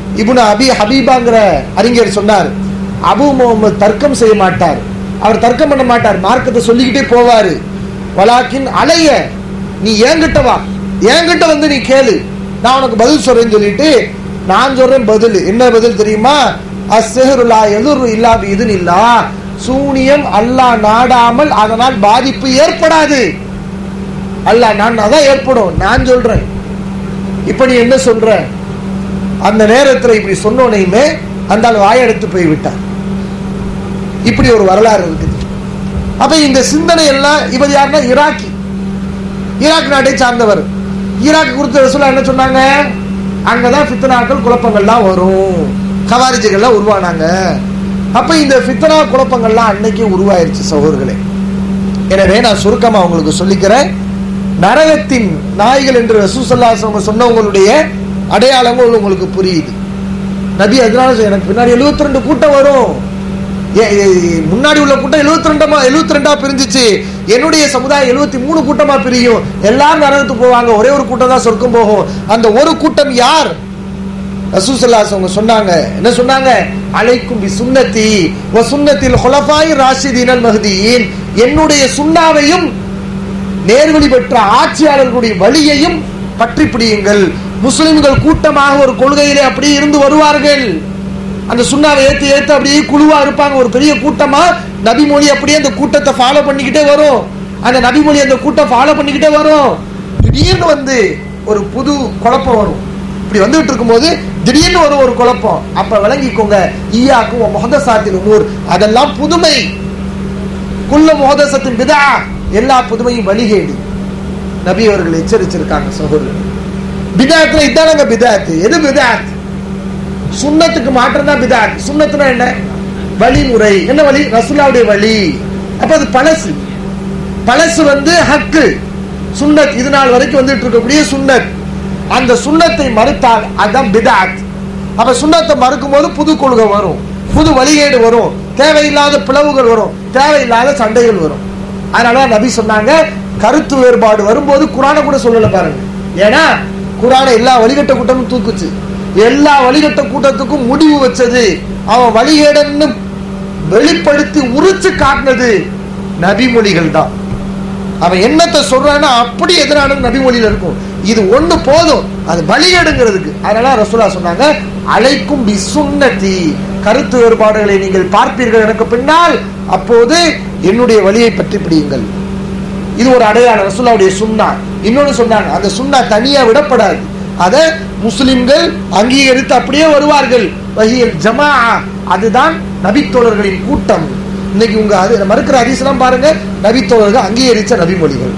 S2: இப்னு அபி ஹபீபாங்கிற அறிஞர் சொன்னார் அபு முகமது தர்க்கம் செய்ய மாட்டார் அவர் தர்க்கம் பண்ண மாட்டார் மார்க்கத்தை சொல்லிக்கிட்டே போவாரு வலாக்கின் அலைய நீ என்கிட்ட வா என்கிட்ட வந்து நீ கேளு நான் உனக்கு பதில் சொல்றேன்னு சொல்லிட்டு நான் சொல்றேன் பதில் என்ன பதில் தெரியுமா அஸ்ஸஹருலா எதுரு இல்லா இதுன்னு இல்லா சூனியம் அல்லாஹ் நாடாமல் அதனால் பாதிப்பு ஏற்படாது அல்லாஹ் நான் அதான் ஏற்படும் நான் சொல்றேன் இப்ப நீ என்ன சொல்ற அந்த நேரத்துல இப்படி சொன்னோனையுமே அந்த ஆள் வாயெடுத்து போய் விட்டார் இப்படி ஒரு வரலாறு இருக்குது அப்ப இந்த சிந்தனை எல்லாம் இவர் யாருன்னா ஈராக்கி ஈராக் நாட்டை சார்ந்தவர் ஈராக் குறித்த ரசூலா என்ன சொன்னாங்க அங்கதான் ஃபித்னாக்கள் குழப்பங்கள்லாம் வரும் கவாரிஜிகள்லாம் உருவானாங்க அப்ப இந்த ஃபித்னா குழப்பங்கள்லாம் அன்னைக்கு உருவாயிருச்சு சகோதரர்களே எனவே நான் சுருக்கமா உங்களுக்கு சொல்லிக்கிறேன் நரகத்தின் நாய்கள் என்று ரசூசல்லாசம் சொன்னவங்களுடைய அடையாளங்கள் உங்களுக்கு புரியுது நபி அதனால சொல்ல- எனக்கு பின்னாடி 72 ரெண்டு கூட்டம் வரும் ஏ- ஏ- முன்னாடி உள்ள கூட்டம் 72 ரெண்டமா எழுபத்தி ரெண்டா பிரிஞ்சிச்சு என்னுடைய சமுதாயம் 73 மூணு கூட்டமா பிரியும் எல்லாரும் நரகத்துக்கு போவாங்க ஒரே ஒரு கூட்டம் தான் சொர்க்கம் போகும் அந்த ஒரு கூட்டம் யார் ரசூசல்லாஸ் அவங்க சொன்னாங்க என்ன சொன்னாங்க அலைக்கும் பி சுன்னத்தி வ சுன்னத்தில் ஹுலஃபாய் ராஷிதீனல் மஹ்தியின் என்னுடைய சுண்ணாவையும் நேர்வழி பெற்ற ஆட்சியாளர்களுடைய வழியையும் பற்றி பிடியுங்கள் முஸ்லிம்கள் கூட்டமாக ஒரு கொள்கையிலே அப்படியே இருந்து வருவார்கள் அந்த சுண்ணாவை ஏத்து ஏத்து அப்படியே குழுவா இருப்பாங்க ஒரு பெரிய கூட்டமா நபிமொழி அப்படியே அந்த கூட்டத்தை ஃபாலோ பண்ணிக்கிட்டே வரும் அந்த நபிமொழி அந்த கூட்டம் ஃபாலோ பண்ணிக்கிட்டே வரும் திடீர்னு வந்து ஒரு புது குழப்பம் வரும் இப்படி வந்துட்டு இருக்கும்போது திடீர்னு ஒரு ஒரு குழப்பம் அப்ப விளங்கிக்கோங்க ஈயாக்கும் முகதசாத்தில் உமூர் அதெல்லாம் புதுமை குல்ல முகதசத்தின் பிதா எல்லா புதுமையும் வழிகேடு நபி அவர்கள் எச்சரிச்சிருக்காங்க சகோதரர் பிதாத்துல இதானங்க பிதாத்து எது பிதாத் சுன்னத்துக்கு மாற்றம் தான் பிதாத் சுன்னத்துனா என்ன வழிமுறை என்ன வழி ரசூலாவுடைய வழி அப்ப அது பழசு பழசு வந்து ஹக்கு சுன்னத் இது நாள் வரைக்கும் வந்துட்டு இருக்கக்கூடிய சுன்னத் அந்த சுன்னத்தை மறுத்தால் அதான் பிதாத் அப்ப சுன்னத்தை மறுக்கும் போது புது கொள்கை வரும் புது வழிகேடு வரும் தேவையில்லாத பிளவுகள் வரும் தேவையில்லாத சண்டைகள் வரும் அதனால நபி சொன்னாங்க கருத்து வேறுபாடு வரும்போது குரானை கூட சொல்லல பாருங்க ஏன்னா குரானை எல்லா வழிகட்ட கூட்டமும் தூக்குச்சு எல்லா வழிகட்ட கூட்டத்துக்கும் முடிவு வச்சது அவன் வழிகேடன்னு வெளிப்படுத்தி உரிச்சு காட்டினது நபிமொழிகள் தான் அவன் என்னத்தை சொல்றான்னா அப்படி எதிரான நபிமொழியில இருக்கும் இது ஒண்ணு போதும் அது பலிகேடுங்கிறதுக்கு அதனால ரசூலா சொன்னாங்க அழைக்கும் பி சுன்னதி கருத்து வேறுபாடுகளை நீங்கள் பார்ப்பீர்கள் எனக்கு பின்னால் அப்போது என்னுடைய வழியை பற்றி பிடியுங்கள் இது ஒரு அடையாளம் ரசூலாவுடைய சுன்னா இன்னொன்னு சொன்னாங்க அந்த சுன்னா தனியா விடப்படாது அத முஸ்லிம்கள் அங்கீகரித்து அப்படியே வருவார்கள் வஹியல் ஜமா அதுதான் நபித்தோழர்களின் கூட்டம் இன்னைக்கு உங்க அது மறுக்கிற ஹதீஸ்லாம் பாருங்க நபித்தோழர்கள் அங்கீகரிச்ச நபிமொழிகள்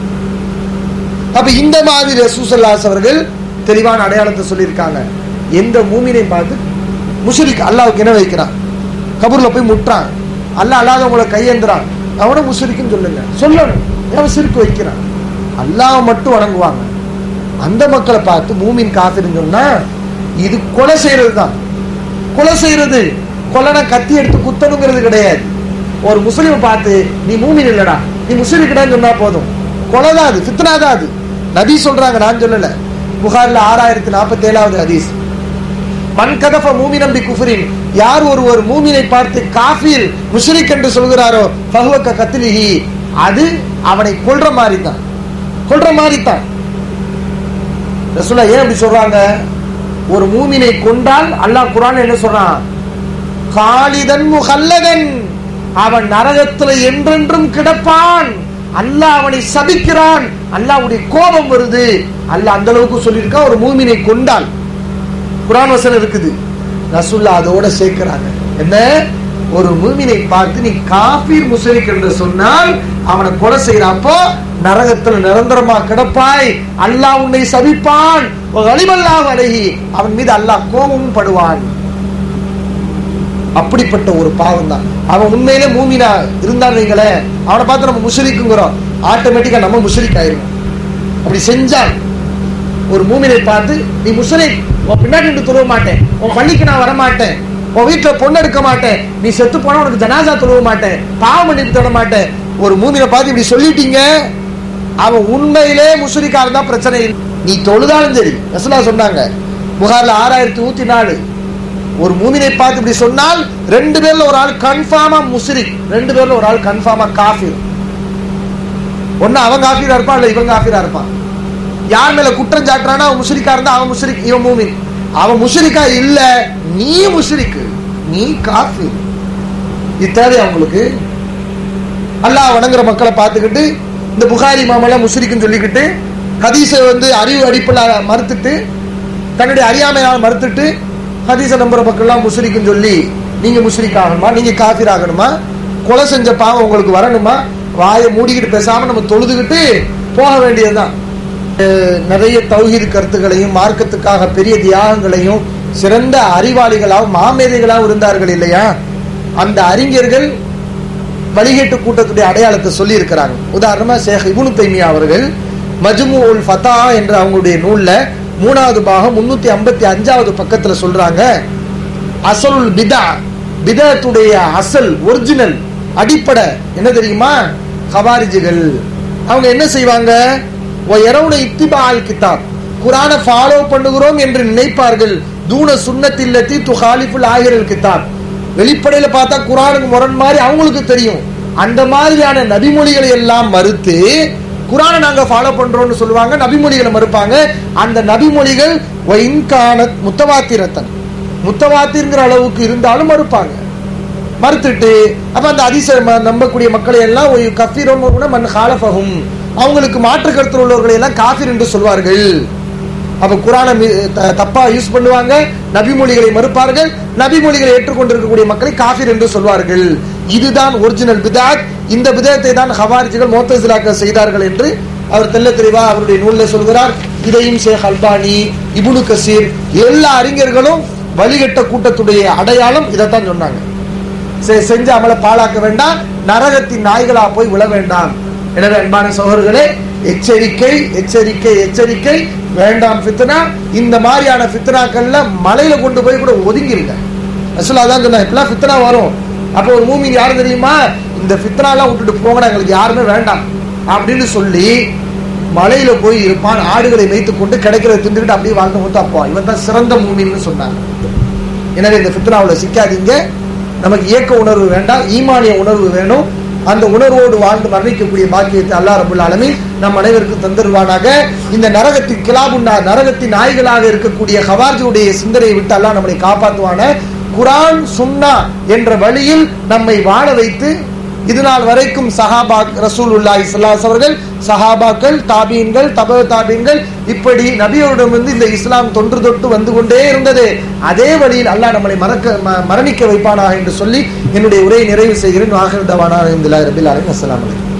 S2: அப்ப இந்த மாதிரி ரசூசல்லாஸ் அவர்கள் தெளிவான அடையாளத்தை சொல்லியிருக்காங்க எந்த மூமினை பார்த்து முஷரிக் அல்லாவுக்கு என்ன வைக்கிறான் கபூர்ல போய் முட்டுறான் அல்லாஹ் அல்லாதவங்களை கையேந்துறான் அவனை முஷரிக்குன்னு சொல்லுங்க சொல்லணும் அவன் சிரிக்கு வைக்கிறான் அல்லாஹ் மட்டும் வணங்குவாங்க அந்த மக்களை பார்த்து மூமின் காத்திருந்து சொன்னா இது கொலை செய்யறது தான் கொலை செய்யறது கொலைனா கத்தி எடுத்து குத்தணுங்கிறது கிடையாது ஒரு முஸ்லீமை பார்த்து நீ மூமின் இல்லடா நீ முஸ்லிம்கிட்டான்னு சொன்னா போதும் கொலை தான் அது ஃபித்னா தான் அது நபி சொல்றாங்க நான் சொல்லல புகார்ல ஆறாயிரத்தி நாற்பத்தி ஏழாவது ஹதீஸ் மன் கதஃப மூமினம் பி குஃப்ரின் யார் ஒருவர் மூமினை பார்த்து காஃபிர் முஷ்ரிக் என்று சொல்கிறாரோ ஃபஹுவ கத்லிஹி அது அவனை கொல்ற மாதிரி தான் கொல்ற மாதிரி தான் ரசூலா ஏன் அப்படி சொல்றாங்க ஒரு மூமினை கொண்டால் அல்லாஹ் குர்ஆன் என்ன சொல்றான் காலிதன் முகல்லதன் அவன் நரகத்துல என்றென்றும் கிடப்பான் அல்லாஹ் அவனை சபிக்கிறான் அல்லாஹ்வுடைய கோபம் வருது அல்லாஹ் அந்த அளவுக்கு சொல்லியிருக்கான் ஒரு மூமினை கொண்டால் குரான் வசனம் இருக்குது ரசுல்லா அதோட சேர்க்கிறாங்க என்ன ஒரு மூமினை பார்த்து நீ காபீர் முஸ்லிக் என்று சொன்னால் அவனை கொலை செய்யறப்போ நரகத்துல நிரந்தரமா கிடப்பாய் அல்லாஹ் உன்னை சபிப்பான் அழிவல்லாஹ் அழகி அவன் மீது அல்லாஹ் கோபமும் படுவான் அப்படிப்பட்ட ஒரு பாவம் தான் அவன் உண்மையிலே மூமினா இருந்தான்னு வைங்களேன் அவனை பார்த்து நம்ம முஷரிக்குங்கிறோம் ஆட்டோமேட்டிக்கா நம்ம முஷரிக் ஆயிருவோம் அப்படி செஞ்சால் ஒரு மூமினை பார்த்து நீ முஸ்லிம் உன் பின்னாடி நின்று தொழுவ மாட்டேன் உன் பள்ளிக்கு நான் வர மாட்டேன் உன் வீட்டுல பொண்ணு எடுக்க மாட்டேன் நீ செத்து போனா உனக்கு ஜனாசா தொழுவ மாட்டேன் பாவம் மன்னிப்பு தொட மாட்டேன் ஒரு மூமினை பார்த்து இப்படி சொல்லிட்டீங்க அவன் உண்மையிலே முஸ்லிக்கா இருந்தா பிரச்சனை இல்லை நீ தொழுதாலும் சரி ரசூலா சொன்னாங்க புகார்ல ஆறாயிரத்தி நூத்தி நாலு ஒரு மூமினை பார்த்து இப்படி சொன்னால் ரெண்டு பேர்ல ஒரு ஆள் கன்ஃபார்மா முஸ்ரிக் ரெண்டு பேர்ல ஒரு ஆள் கன்ஃபார்மா காஃபிர் ஒண்ணு அவன் காஃபிரா இருப்பான் இல்ல இவன் காஃபிரா இருப்பான் யார் மேல குற்றம் சாட்டுறானா அவன் முஸ்ரிக்கா இருந்தா அவன் முஸ்ரிக் இவன் மூமின் அவன் முஸ்ரிக்கா இல்ல நீ முஸ்ரிக்கு நீ காஃபிர் இது தேவை அவங்களுக்கு அல்லாஹ் வணங்குற மக்களை பார்த்துக்கிட்டு இந்த புகாரி மாமெல்லாம் முஸ்ரிக்குன்னு சொல்லிக்கிட்டு ஹதீஸை வந்து அறிவு அடிப்பில் மறுத்துட்டு தன்னுடைய அறியாமையால் மறுத்துட்டு ஹதீஸை நம்புற மக்கள்லாம் முஸ்ரிக்குன்னு சொல்லி நீங்க முஸ்ரிக் ஆகணுமா நீங்க காஃபிர் ஆகணுமா கொலை செஞ்ச பாவம் உங்களுக்கு வரணுமா வாயை மூடிக்கிட்டு பேசாம நம்ம தொழுதுகிட்டு போக வேண்டியதுதான் அஹ் நிறைய தௌஹீத் கருத்துக்களையும் மார்க்கத்துக்காக பெரிய தியாகங்களையும் சிறந்த அறிவாளிகளாகவும் மாமேதைகளாகவும் இருந்தார்கள் இல்லையா அந்த அறிஞர்கள் வழிகேட்டு கூட்டத்துடைய அடையாளத்தை சொல்லி இருக்கிறாங்க உதாரணமா ஷேக் இபுனு தைமியா அவர்கள் மஜ்மு உல் ஃபதா என்ற அவங்களுடைய நூல்ல மூணாவது பாகம் முன்னூத்தி ஐம்பத்தி அஞ்சாவது பக்கத்துல சொல்றாங்க அசலுல் பிதா பிதத்துடைய அசல் ஒரிஜினல் அடிப்படை என்ன தெரியுமா ஹவாரிஜிகள் அவங்க என்ன செய்வாங்க இரவுன இத்திபால் கிதாப் குரானை ஃபாலோ பண்ணுகிறோம் என்று நினைப்பார்கள் தூண சுன்னத்தில்லத்தி துஹாலிஃபுல் ஆகிரல் கிதாப் வெளிப்படையில பார்த்தா குரானுக்கு முரண் மாதிரி அவங்களுக்கு தெரியும் அந்த மாதிரியான நபிமொழிகளை எல்லாம் மறுத்து குரானை நாங்க ஃபாலோ பண்றோம்னு சொல்லுவாங்க நபிமொழிகளை மறுப்பாங்க அந்த நபிமொழிகள் இன்கானத் முத்தவாத்திரத்தன் முத்தவாத்திங்கிற அளவுக்கு இருந்தாலும் மறுப்பாங்க மறுத்துட்டு அப்ப அந்த அதிச ம- நம்பக்கூடிய மக்களை எல்லாம் ஒரு கஃபீரம் கூட மண் காலஃபகும் அவங்களுக்கு மாற்று கருத்து உள்ளவர்களை எல்லாம் காஃபிர் என்று சொல்வார்கள் அப்ப குரானை மி- த- தப்பா யூஸ் பண்ணுவாங்க நபிமொழிகளை மறுப்பார்கள் நபிமொழிகளை ஏற்றுக்கொண்டிருக்கக்கூடிய மக்களை காஃபிர் என்று சொல்வார்கள் இதுதான் ஒரிஜினல் பிதாத் இந்த பிதத்தை தான் ஹவாரிஜிகள் மோத்தசிலாக்கள் செய்தார்கள் என்று அவர் தெல்ல தெளிவா அவருடைய நூலில் சொல்கிறார் இதையும் ஷேக் அல்பானி இபுனு கசீர் எல்லா அறிஞர்களும் வழிகட்ட கூட்டத்துடைய அடையாளம் இதைத்தான் சொன்னாங்க செ- செஞ்ச அமலை பாழாக்க வேண்டாம் நரகத்தின் நாய்களா போய் விழ வேண்டாம் எனவே அன்பான சகோதரர்களே எச்சரிக்கை எச்சரிக்கை எச்சரிக்கை வேண்டாம் ஃபித்னா இந்த மாதிரியான ஃபித்னாக்கள்ல மலையில கொண்டு போய் கூட ஒதுங்கிருங்க ரசூலா தான் சொன்னா இப்பெல்லாம் ஃபித்னா வரும் அப்போ ஒரு மூமின் யாரு தெரியுமா இந்த ஃபித்னா எல்லாம் விட்டுட்டு போங்கடா எங்களுக்கு யாருமே வேண்டாம் அப்படின்னு சொல்லி மலையில போய் இருப்பான் ஆடுகளை மேய்த்துக் கொண்டு கிடைக்கிறத தின்றுக்கிட்டு அப்படியே வாழ்ந்து கொண்டு அப்பா இவன் தான் சிறந்த மூமின்னு சொன்னாங்க எனவே இந்த ஃபித்னாவுல சிக்காதீங்க நமக்கு இயக்க உணர்வு வேண்டாம் ஈமானிய உணர்வு வேணும் அந்த உணர்வோடு வாழ்ந்து மரணிக்கக்கூடிய பாக்கியத்தை அல்லாஹ் ரபுல் ஆலமீன் நம் அனைவருக்கும் தந்துருவானாக இந்த நரகத்தின் கிலாபுன்னா நரகத்தின் நாய்களாக இருக்கக்கூடிய ஹவார்ஜியுடைய சிந்தனையை விட்டு அல்லாஹ் நம்மளை காப்பாற்றுவான குரான் சுன்னா என்ற வழியில் நம்மை வாழ வைத்து இது நாள் வரைக்கும் சஹாபா ரசூலுல்லாஹி ஸல்லல்லாஹு அவர்கள் சஹாபாக்கள் தாபீன்கள் தப தாபீன்கள் இப்படி நபியோரிடமிருந்து இந்த இஸ்லாம் தொன்று தொட்டு வந்து கொண்டே இருந்தது அதே வழியில் அல்லாஹ் நம்மளை மறக்க ம- மரணிக்க வைப்பானாக என்று சொல்லி என்னுடைய உரையை நிறைவு செய்கிறேன் வாஹிர் தவானா ரபில் அலைஹி அஸ்ஸலாமு அலைக்கும்